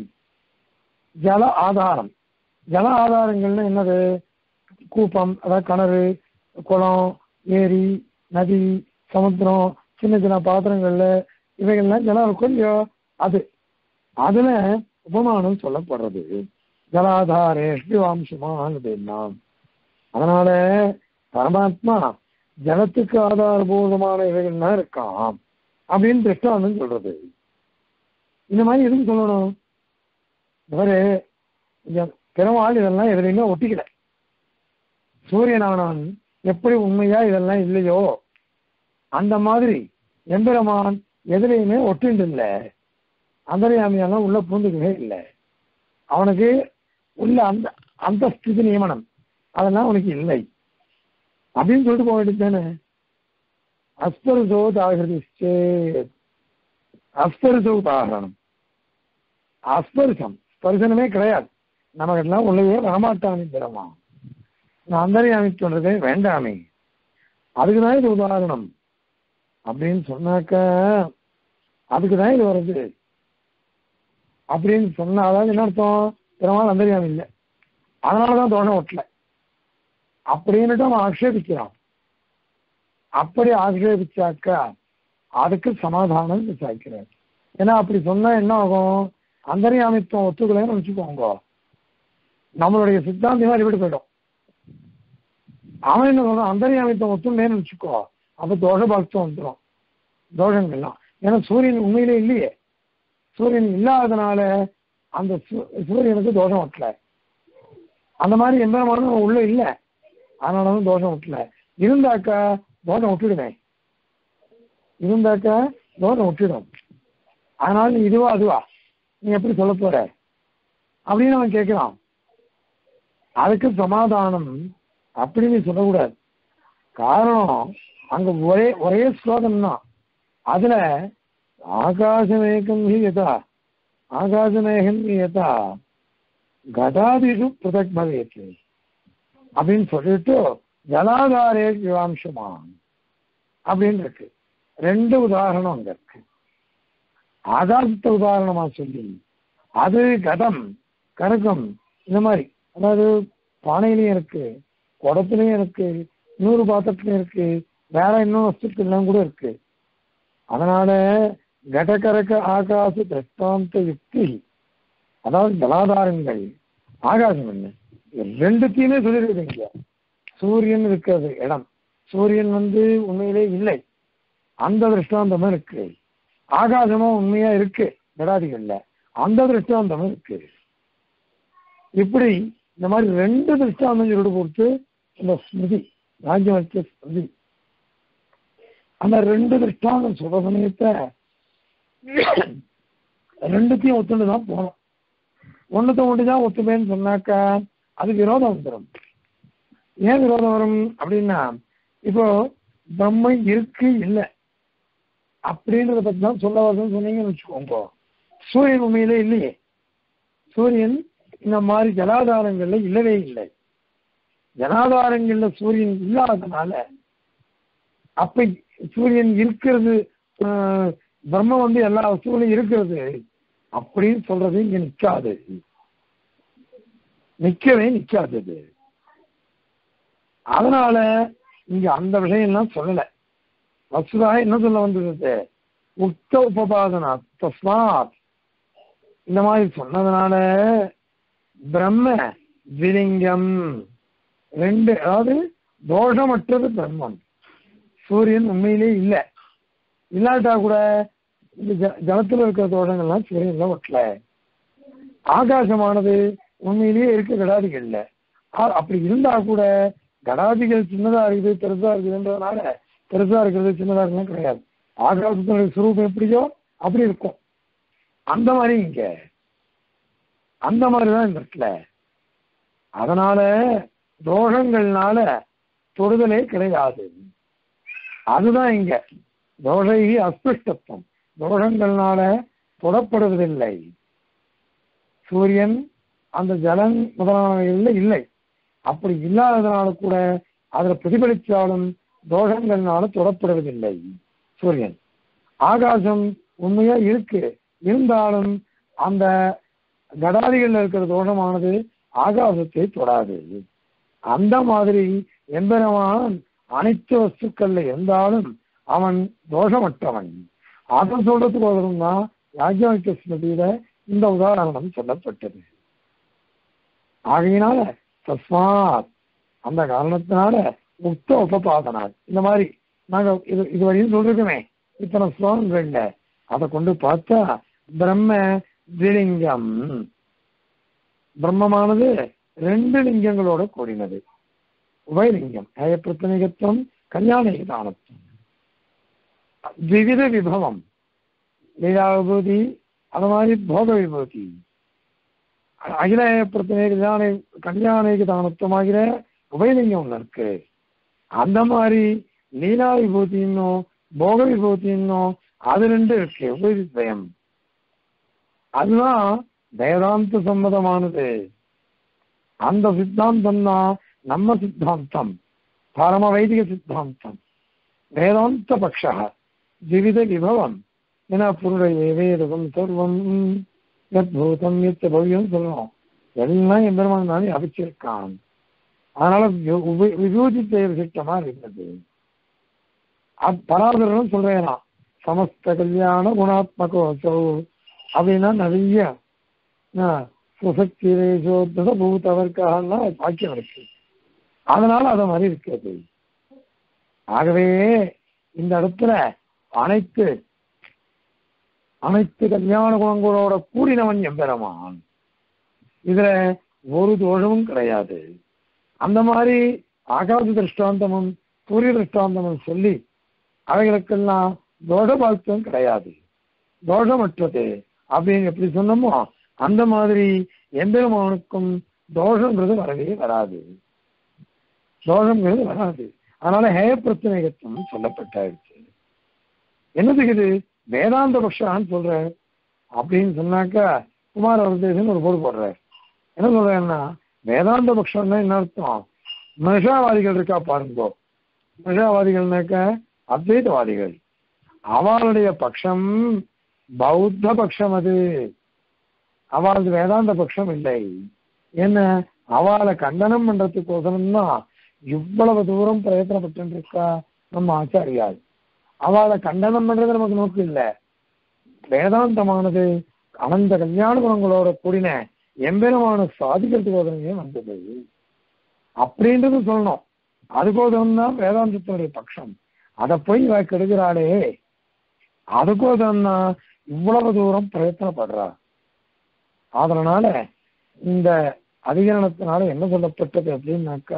ஜல ஆதாரம் ஜல ஆதாரங்கள்னா என்னது கூப்பம் அதாவது கிணறு குளம் ஏரி நதி சமுத்திரம் சின்ன சின்ன பாத்திரங்கள்ல இவைகள்லாம் ஜலம் இருக்கும் இல்லையோ அது அதுல உபமானம் சொல்லப்படுறது ஜலாதாரே ஸ்ரீவாம்சமானது எல்லாம் அதனால பரமாத்மா ஜலத்துக்கு ஆதாரபூர்வமான இவைகள்லாம் இருக்கான் அப்படின்னு திருஷ்டாந்தம் சொல்றது இந்த மாதிரி எதுக்கு சொல்லணும் இவரு இந்த பெருமாள் இதெல்லாம் எதுலையுமே ஒட்டிக்கல சூரியனானவன் எப்படி உண்மையா இதெல்லாம் இல்லையோ அந்த மாதிரி எம்பெருமான் எதுலையுமே ஒட்டிண்டு இல்லை அந்தரியாமியெல்லாம் உள்ள பூந்துக்கவே இல்லை அவனுக்கு உள்ள அந்த அந்த ஸ்திதி நியமனம் அதெல்லாம் அவனுக்கு இல்லை அப்படின்னு சொல்லிட்டு போக வேண்டியது தானே அஸ்பரிசோ தாகிருதி அஸ்பரிசோ உதாகரணம் அஸ்பரிசம் ஸ்பரிசனமே கிடையாது நமக்கெல்லாம் உள்ளவே வரமாட்டானே பெறமா நான் அந்தரியாமி சொல்றதே வேண்டாமே அதுக்கு தான் இது உதாரணம் அப்படின்னு சொன்னாக்க அதுக்கு தான் இது வருது அப்படின்னு சொன்னாதான் என்ன அர்த்தம் பெருமாள் அந்தரியாமி இல்லை அதனாலதான் தோணை ஒட்டல அப்படின்னுட்டு அவன் ஆக்ஷேபிக்கிறான் அப்படி ஆக்ஷேபிச்சாக்கா அதுக்கு சமாதானம் விசாரிக்கிறார் ஏன்னா அப்படி சொன்னா என்ன ஆகும் அந்தரியாமித்துவம் ஒத்துக்கலைன்னு வச்சுக்கோங்க நம்மளுடைய சித்தாந்தி மாதிரி விட்டு போயிடும் அவன் என்ன சொல்றான் அந்தரியாமித்துவம் ஒத்துமைன்னு வச்சுக்கோ அப்ப தோஷ பக்தம் வந்துடும் தோஷங்கள்லாம் ஏன்னா சூரியன் உண்மையிலே இல்லையே சூரியன் இல்லாததுனால அந்த சூரியனுக்கு தோஷம் ஒட்டல அந்த மாதிரி எந்த மரணம் உள்ள இல்லை அதனால தான் தோஷம் ஒட்டல இருந்தாக்கா தோஷம் விட்டுடுவேன் இருந்தாக்கா தோஷம் விட்டுடும் அதனால நீ இதுவா அதுவா நீ எப்படி சொல்ல போற அப்படின்னு அவன் கேட்கிறான் அதுக்கு சமாதானம் அப்படி நீ சொல்லக்கூடாது காரணம் அங்க ஒரே ஒரே ஸ்லோகம் தான் அதுல ஆகாசமேகம் ஹி யதா ஆகாசமேகம் ஹி யதா கடாதிஷு பிரதக் பவேத் அப்படின்னு சொல்லிட்டு ஜலாதாரே ஜீவாம்சமான் அப்படின்னு இருக்கு ரெண்டு உதாரணம் அங்க இருக்கு ஆகாசத்தை உதாரணமா சொல்லி அது கடம் கரகம் இந்த மாதிரி அதாவது பானையிலையும் இருக்கு குடத்துலயும் இருக்கு நூறு பாத்திரத்துலயும் இருக்கு வேற இன்னும் வஸ்துக்கள்லாம் கூட இருக்கு அதனால கடகரக ஆகாச திருஷ்டாந்த யுக்தி அதாவது ஜலாதாரங்கள் ஆகாசம் என்ன ரெண்டுத்தையுமே சொல்லியிருக்குது இங்க சூரியன் இருக்கிறது இடம் சூரியன் வந்து உண்மையிலே இல்லை அந்த திருஷ்டாந்தமும் இருக்கு ஆகாசமும் உண்மையா இருக்கு ஜடாதிகள்ல அந்த திருஷ்டாந்தமும் இருக்கு இப்படி இந்த மாதிரி ரெண்டு திருஷ்டாந்தம் சொல்லிட்டு பொறுத்து இந்த ஸ்மிருதி ராஜ்யவச்ச ஸ்மிருதி அந்த ரெண்டு திருஷ்டாந்தம் சொல்ற சமயத்தை ரெண்டுத்தையும் ஒத்துண்டு தான் போகணும் ஒன்றுத்த ஒன்று தான் ஒத்துமைன்னு சொன்னாக்கா அது விரோதம் வந்துடும் ஏன் விரோதம் வரும் அப்படின்னா இப்போ பிரம்மம் இருக்கு இல்லை அப்படின்றத பத்தி தான் சொல்ல வருதுன்னு சொன்னீங்கன்னு வச்சுக்கோங்க சூரியன் உண்மையிலே இல்லையே சூரியன் இந்த மாதிரி ஜலாதாரங்கள்ல இல்லவே இல்லை ஜலாதாரங்கள்ல சூரியன் இல்லாததுனால அப்ப சூரியன் இருக்கிறது ஆஹ், பிரம்மம் வந்து எல்லா வஸ்துகளும் இருக்கிறது அப்படின்னு சொல்றது இங்க நிக்காது நிக்கவே நிக்காது இது அதனால இங்க அந்த விஷயம்லாம் சொல்லல வசுதாக என்ன சொல்ல வந்தது உக்த உபபாதனா தஸ்மாத் இந்த மாதிரி சொன்னதுனால பிரம்ம விலிங்கம் ரெண்டு அதாவது தோஷமற்றது பிரம்மம் சூரியன் உண்மையிலே இல்லை இல்லாட்டா கூட இந்த ஜ- ஜலத்துல இருக்கிற தோஷங்கள்லாம் சூரியன்ல ஒட்டல ஆகாசமானது உண்மையிலேயே இருக்க கடாதிகள்ல ஆ- அப்படி இருந்தா கூட கடாதிகள் சின்னதா இருக்குது பெருசா இருக்குதுன்றதுனால பெருசா இருக்கிறது சின்னதா இருக்குன்னு கிடையாது ஆகாசத்தினுடைய சுரூபம் எப்படியோ அப்படி இருக்கும் அந்த மாதிரி இங்க அந்த மாதிரிதான் இந்த இடத்துல அதனால தோஷங்கள்னால தொடுதலே கிடையாது அதுதான் இங்க தோஷை அஸ்பிருஷ்டத்துவம் தோஷங்கள்னால தொடப்படுவதில்லை சூரியன் அந்த ஜலம் முதலானவைகள்ல இல்லை அப்படி இல்லாததுனால கூட அதுல பிரதிபலித்தாலும் தோஷங்கள்னால தொடப்படுவதில்லை சூரியன் ஆகாசம் உண்மையா இருக்கு இருந்தாலும் அந்த கடாதிகள்ல இருக்கிற தோஷமானது ஆகாசத்தை தொடாது அந்த மாதிரி எம்பெருமான் அனைத்து வஸ்துக்கள்ல இருந்தாலும் அவன் தோஷமற்றவன் அதை சொல்றதுக்கு தான் யாஜ்ஞானிக்க ஸ்மிருதியில இந்த உதாரணம் சொல்லப்பட்டது ஆகையினால தஸ்மாத் அந்த காரணத்தினால முக்த உபபாதனால் இந்த மாதிரி நாங்க இது இதுவரையும் சொல்லிருக்கோமே இத்தனை ஸ்லோகங்கள்ல அதை கொண்டு பார்த்தா பிரம்ம திலிங்கம் பிரம்மமானது ரெண்டு லிங்கங்களோட கூடினது உபயலிங்கம் ஏயப்பிரத்தனிகத்துவம் கல்யாண ஏதானத்துவம் விவித விபவம் லீலா விபூதி அது மாதிரி போக விபூதி அகில பிரச்சனை கல்யாண கல்யாணிக்கு தானத்துவமாகிற உபயலிங்கம் ஒன்று இருக்கு அந்த மாதிரி லீலா விபூதின்னும் போக விபூதின்னும் அது ரெண்டு இருக்கு உபயதித்வயம் அதுதான் வேதாந்த சம்மதமானது அந்த சித்தாந்தம் தான் நம்ம சித்தாந்தம் பரம வைதிக சித்தாந்தம் வேதாந்த பக்ஷ ஜீவித விபவம் ஏன்னா புருடைய வேதகம் சர்வம் பூதம் எத்த பவியம் சொல்லணும் எல்லாம் எம்பெருமான் தானே அபிச்சிருக்கான் அதனால வி- உப- விபூதித்த விசிஷ்டமா இருக்கிறது பராதரனும் சொல்றேன் சமஸ்த கல்யாண குணாத்மகோசோ அப்படின்னா நிறைய சுசக்திரேசோத்தத பூத்தவர்க்காகலாம் வாக்கியம் இருக்கு அதனால அது மாதிரி இருக்கிறது ஆகவே இந்த இடத்துல அனைத்து அனைத்து கல்யாண குணங்களோட கூடினவன் எம்பெருமான் இதுல ஒரு தோஷமும் கிடையாது அந்த மாதிரி ஆகாச திருஷ்டாந்தமும் சூரிய திருஷ்டாந்தமும் சொல்லி அவைகளுக்கெல்லாம் தோஷ பாக்கியம் கிடையாது தோஷமற்றது அப்படின்னு எப்படி சொன்னோமோ அந்த மாதிரி எம்பெருமானுக்கும் தோஷங்கிறது வரவே வராது தோஷங்கிறது வராது அதனால ஹேய பிரச்சனைகத்துவம் சொல்லப்பட்டாயிருச்சு என்னதுக்கு இது வேதாந்த பக்ஷான்னு சொல்ற அப்படின்னு சொன்னாக்கா குமார வரதேசன் ஒரு போடு போடுறார் என்ன சொல்றேன்னா வேதாந்த பக்ஷம்னா என்ன அர்த்தம் மனுஷாவாதிகள் இருக்கா பாருங்கோ மனுஷாவாதிகள்னாக்க அத்வைதவாதிகள் அவளுடைய பட்சம் பௌத்த பட்சம் அது அவளது வேதாந்த பட்சம் இல்லை என்ன அவளை கண்டனம் பண்றதுக்கோசரம் தான் இவ்வளவு தூரம் பிரயத்தனப்பட்டு இருக்கா நம்ம ஆச்சாரியால் அவளை கண்டனம் பண்றது நமக்கு நோக்கு இல்லை வேதாந்தமானது அனந்த கல்யாண குணங்களோட கூடின எம்பெருமான சாதிக்கிறதுக்கோசரமே வந்தது அப்படின்றது சொல்லணும் அதுக்கோசரம் தான் வேதாந்தத்தினுடைய பட்சம் அதை போய் இவ கெடுக்கிறாளே அதுக்கோசரம் தான் இவ்வளவு தூரம் பிரயத்தனப்படுறா அதனால இந்த அதிகரணத்தினால என்ன சொல்லப்பட்டது அப்படின்னாக்கா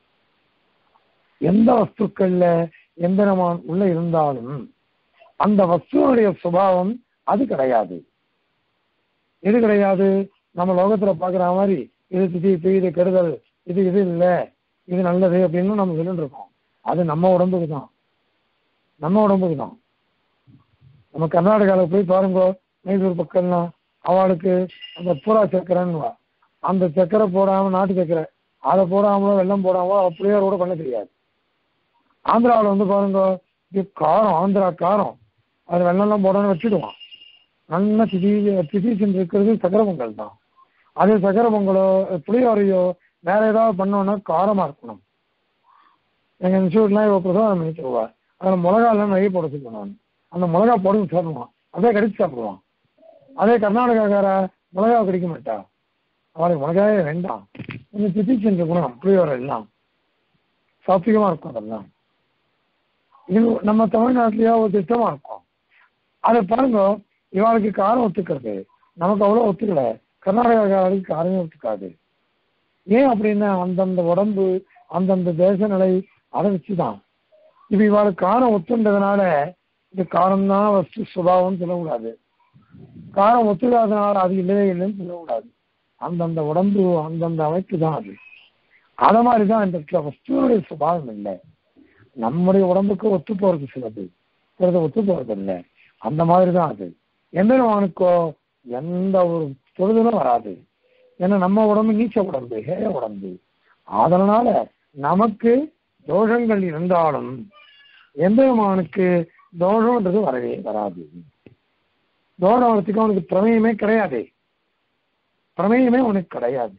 எந்த வஸ்துக்கள்ல எந்திரமான் உள்ள இருந்தாலும் அந்த வஸ்துவனுடைய சுபாவம் அது கிடையாது எது கிடையாது நம்ம லோகத்துல பாக்குற மாதிரி இது திதி இது கெடுதல் இது இது இல்ல இது நல்லது அப்படின்னு நம்ம சொல்லிட்டு இருக்கோம் அது நம்ம உடம்புக்கு தான் நம்ம உடம்புக்கு தான் நம்ம கர்நாடகாவில் போய் பாருங்க மைசூர் பக்கம்லாம் அவளுக்கு அந்த பூரா சக்கரைன்னு அந்த சக்கரை போடாம நாட்டு சக்கரை அதை போடாமலோ வெள்ளம் போடாமலோ அப்படியே கூட பண்ண தெரியாது ஆந்திராவில் வந்து பாருங்க இது காரம் ஆந்திரா காரம் அது வெள்ளம்லாம் போடாம வச்சுடுவான் நல்லா திதி திதிச்சுன்னு இருக்கிறது சக்கரை பொங்கல் தான் அதே சக்கரை பொங்கலோ புளியோரையோ வேற ஏதாவது பண்ணோம்னா காரமா இருக்கணும் எங்க இன்ஸ்டியூட்லாம் இப்போ பிரசாதம் பண்ணி தருவா அதில் மிளகா எல்லாம் நிறைய போட சொல்லுவான் அந்த மிளகா போடுங்க சாப்பிடுவான் அதே கடிச்சு சாப்பிடுவான் அதே கர்நாடகாக்கார மிளகா கடிக்க மாட்டா அவளுக்கு மிளகாவே வேண்டாம் கொஞ்சம் திதிச்சுன்னு இருக்கணும் புளியோரை எல்லாம் சாத்விகமா இருக்கும் அதெல்லாம் இது நம்ம தமிழ்நாட்டிலேயே ஒரு திட்டமா இருக்கும் அதை பாருங்க இவாளுக்கு காரம் ஒத்துக்கிறது நமக்கு அவ்வளோ ஒத்துக்கல கர்நாடகாவுக்கு காரமே ஒத்துக்காது ஏன் அப்படின்னா அந்தந்த உடம்பு அந்தந்த தேச நிலை அதை வச்சுதான் இப்ப இவாளுக்கு காரம் ஒத்துன்றதுனால இது காரம் தான் வஸ்து சுபாவம்னு சொல்லக்கூடாது காரம் ஒத்துக்காதனால அது இல்லவே இல்லைன்னு சொல்லக்கூடாது அந்தந்த உடம்பு அந்தந்த அமைப்பு தான் அது அத மாதிரி தான் இந்த இடத்துல வஸ்துவனுடைய சுபாவம் இல்லை நம்முடைய உடம்புக்கு ஒத்து போறது சிலது சிலது ஒத்து போறது இல்லை அந்த மாதிரி தான் அது எம்பெருமானுக்கோ எந்த ஒரு தொழுதலும் வராது ஏன்னா நம்ம உடம்பு நீச்ச உடம்பு ஹேய உடம்பு அதனால நமக்கு தோஷங்கள் இருந்தாலும் எம்பெருமானுக்கு தோஷம்ன்றது வரவே வராது தோஷம் வரத்துக்கு அவனுக்கு பிரமேயமே கிடையாது பிரமேயமே அவனுக்கு கிடையாது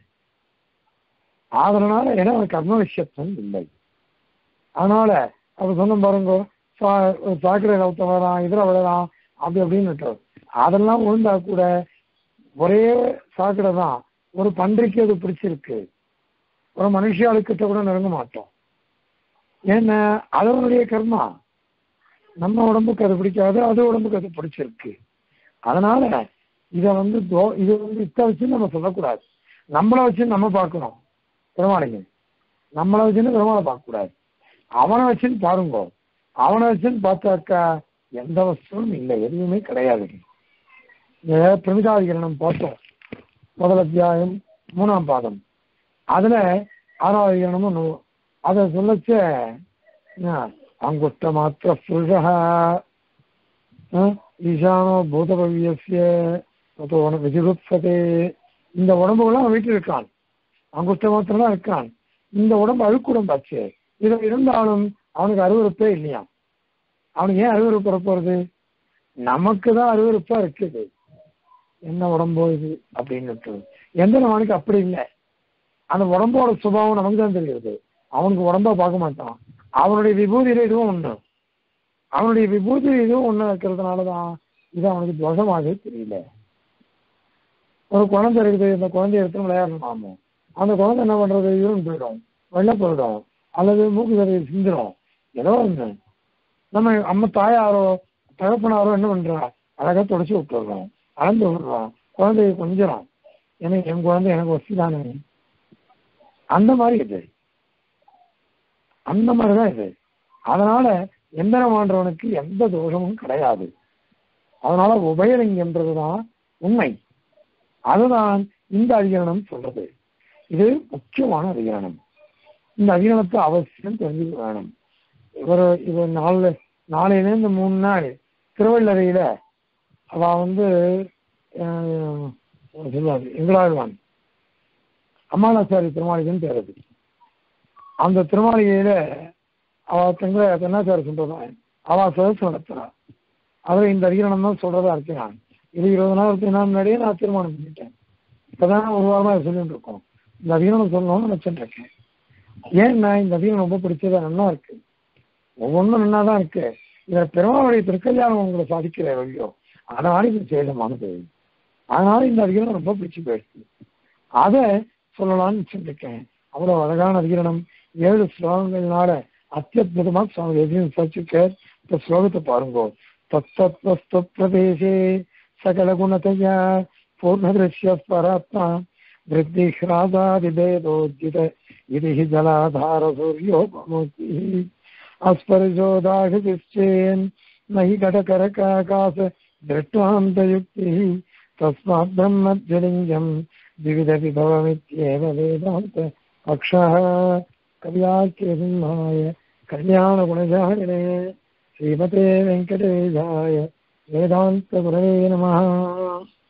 அதனால ஏன்னா அவனுக்கு கர்ம விஷயத்துவம் இல்லை அதனால அவர் சொன்ன பாருங்க சாக்கடை நவுத்த வரலாம் இதில் விழலாம் அப்படி அப்படின்னு விட்டோம். அதெல்லாம் விழுந்தா கூட ஒரே சாக்கடை தான் ஒரு பன்றிக்கு அது பிடிச்சிருக்கு ஒரு மனுஷியாளுக்கிட்ட கூட நெருங்க மாட்டோம் ஏன்னா அதனுடைய கர்மா நம்ம உடம்புக்கு அது பிடிக்காது அது உடம்புக்கு அது பிடிச்சிருக்கு அதனால இத வந்து தோ- இது வந்து இத்த வச்சு நம்ம சொல்லக்கூடாது நம்மளை வச்சு நம்ம பார்க்கணும் பெருமாளைங்க நம்மளை வச்சுன்னு பெருமாளை பார்க்க கூடாது அவனை வச்சுன்னு பாருங்க அவனை வச்சுன்னு பார்த்தாக்கா எந்த வஸ்துவும் இல்லை எதுவுமே கிடையாது இந்த பிரமிதாதிகரணம் பார்த்தோம் முதல் அத்தியாயம் மூணாம் பாதம் அதுல ஆறாவது அதிகரணமும் நூ- அதை சொல்லச்ச அங்குஷ்ட மாத்திர புருஷா ஈசானோ பூதபவியசிய விஜுகுப்சதே இந்த உடம்புகளாம் அவன் வீட்டில் இருக்கான் அங்குஷ்ட மாத்திரம் தான் இருக்கான் இந்த உடம்பு அழுக்குடம்பாச்சு இது இருந்தாலும் அவனுக்கு அருவருப்பே இல்லையா அவனுக்கு ஏன் அருவருப்பு வரப்போறது நமக்கு தான் அருவருப்பா இருக்குது என்ன உடம்போ இது அப்படின்னு எந்த அவனுக்கு அப்படி இல்லை அந்த உடம்போட சுபாவம் நமக்கு தான் தெரியுது அவனுக்கு உடம்பா பார்க்க மாட்டான் அவனுடைய விபூதியில இதுவும் ஒண்ணு அவனுடைய விபூதி இதுவும் ஒண்ணு இருக்கிறதுனாலதான் இது அவனுக்கு தோஷமாகவே தெரியல ஒரு குழந்தை இருக்குது இந்த குழந்தைய எடுத்து விளையாடலாமோ அந்த குழந்தை என்ன பண்றது யூரின் போயிடும் வெள்ளை போயிடும் அல்லது மூக்கு சதையை சிந்திரும் ஏதோ ஒண்ணு நம்ம அம்மா தாயாரோ தகப்பனாரோ என்ன பண்றா அழகா தொடச்சி விட்டுறோம் அளந்து விடுறோம் குழந்தைய கொஞ்சம் எனக்கு என் குழந்தை எனக்கு வசதி தானே அந்த மாதிரி இது அந்த மாதிரிதான் இது அதனால எந்திரமான்றவனுக்கு எந்த தோஷமும் கிடையாது அதனால உபயலிங்கம்ன்றதுதான் உண்மை அதுதான் இந்த அதிகரணம் சொல்றது இது முக்கியமான அதிகரணம் இந்த அதிகரணத்தை அவசியம் தெரிஞ்சுக்க வேணும் இவர் இவர் நாலு நாளையிலேருந்து மூணு நாள் திருவள்ளரையில அவ வந்து அஹ், சொல்லுவாரு எங்களாழ்வான் அம்மாளாச்சாரி திருமாளிகைன்னு பேர் அது அந்த திருமாளிகையில அவ தங்களை தென்னாச்சாரி சொல்றதான் அவ சதஸ் நடத்துறா அவர் இந்த அதிகரணம் தான் சொல்றதா இருக்கிறான் இது இருபது நாள் நாள் முன்னாடியே நான் தீர்மானம் பண்ணிட்டேன் இப்பதான் ஒரு வாரமா இதை சொல்லிட்டு இருக்கோம் இந்த அதிகரணம் சொல்லணும்னு நினைச்சுட்டு இருக்கேன் ஏன்னா இந்த அதிகரணம் ரொம்ப பிடிச்சதா நல்லா இருக்கு ஒவ்வொன்றும் நல்லா தான் இருக்கு இதுல பெருமாளுடைய திருக்கல்யாணம் உங்களை சாதிக்கிற வழியோ அதனால இது சேதமானது அதனால இந்த அதிகரணம் ரொம்ப பிடிச்சு போயிடுச்சு அதை சொல்லலாம்னு வச்சுருக்கேன் அவ்வளவு அழகான அதிகரணம் ஏழு ஸ்லோகங்கள்னால அத்தியுதமா சுவாமி எதையும் விசாரிச்சிருக்கார் இந்த ஸ்லோகத்தை பாருங்க தத்தத்வஸ்து பிரதேசே சகல குணத்தையா பூர்ணதிருஷ்ய பராத்மா விருத்தி ஹிராதாதிபேதோஜித இது ஹி ஜலாதார சூரியோபமூர்த்தி अस्पर्शोदाघतिश्चेन् न हि घटकरकाकाश दृष्टान्तयुक्तिः तस्मात् ब्रह्मज्वलिङ्गम् विविधविभवमित्येव वेदान्त पक्षः கவியாக்கியசிம்மாய கல்யாண குணஜாலினே ஸ்ரீமதே வெங்கடேஷாய வேதாந்த குரவே நமः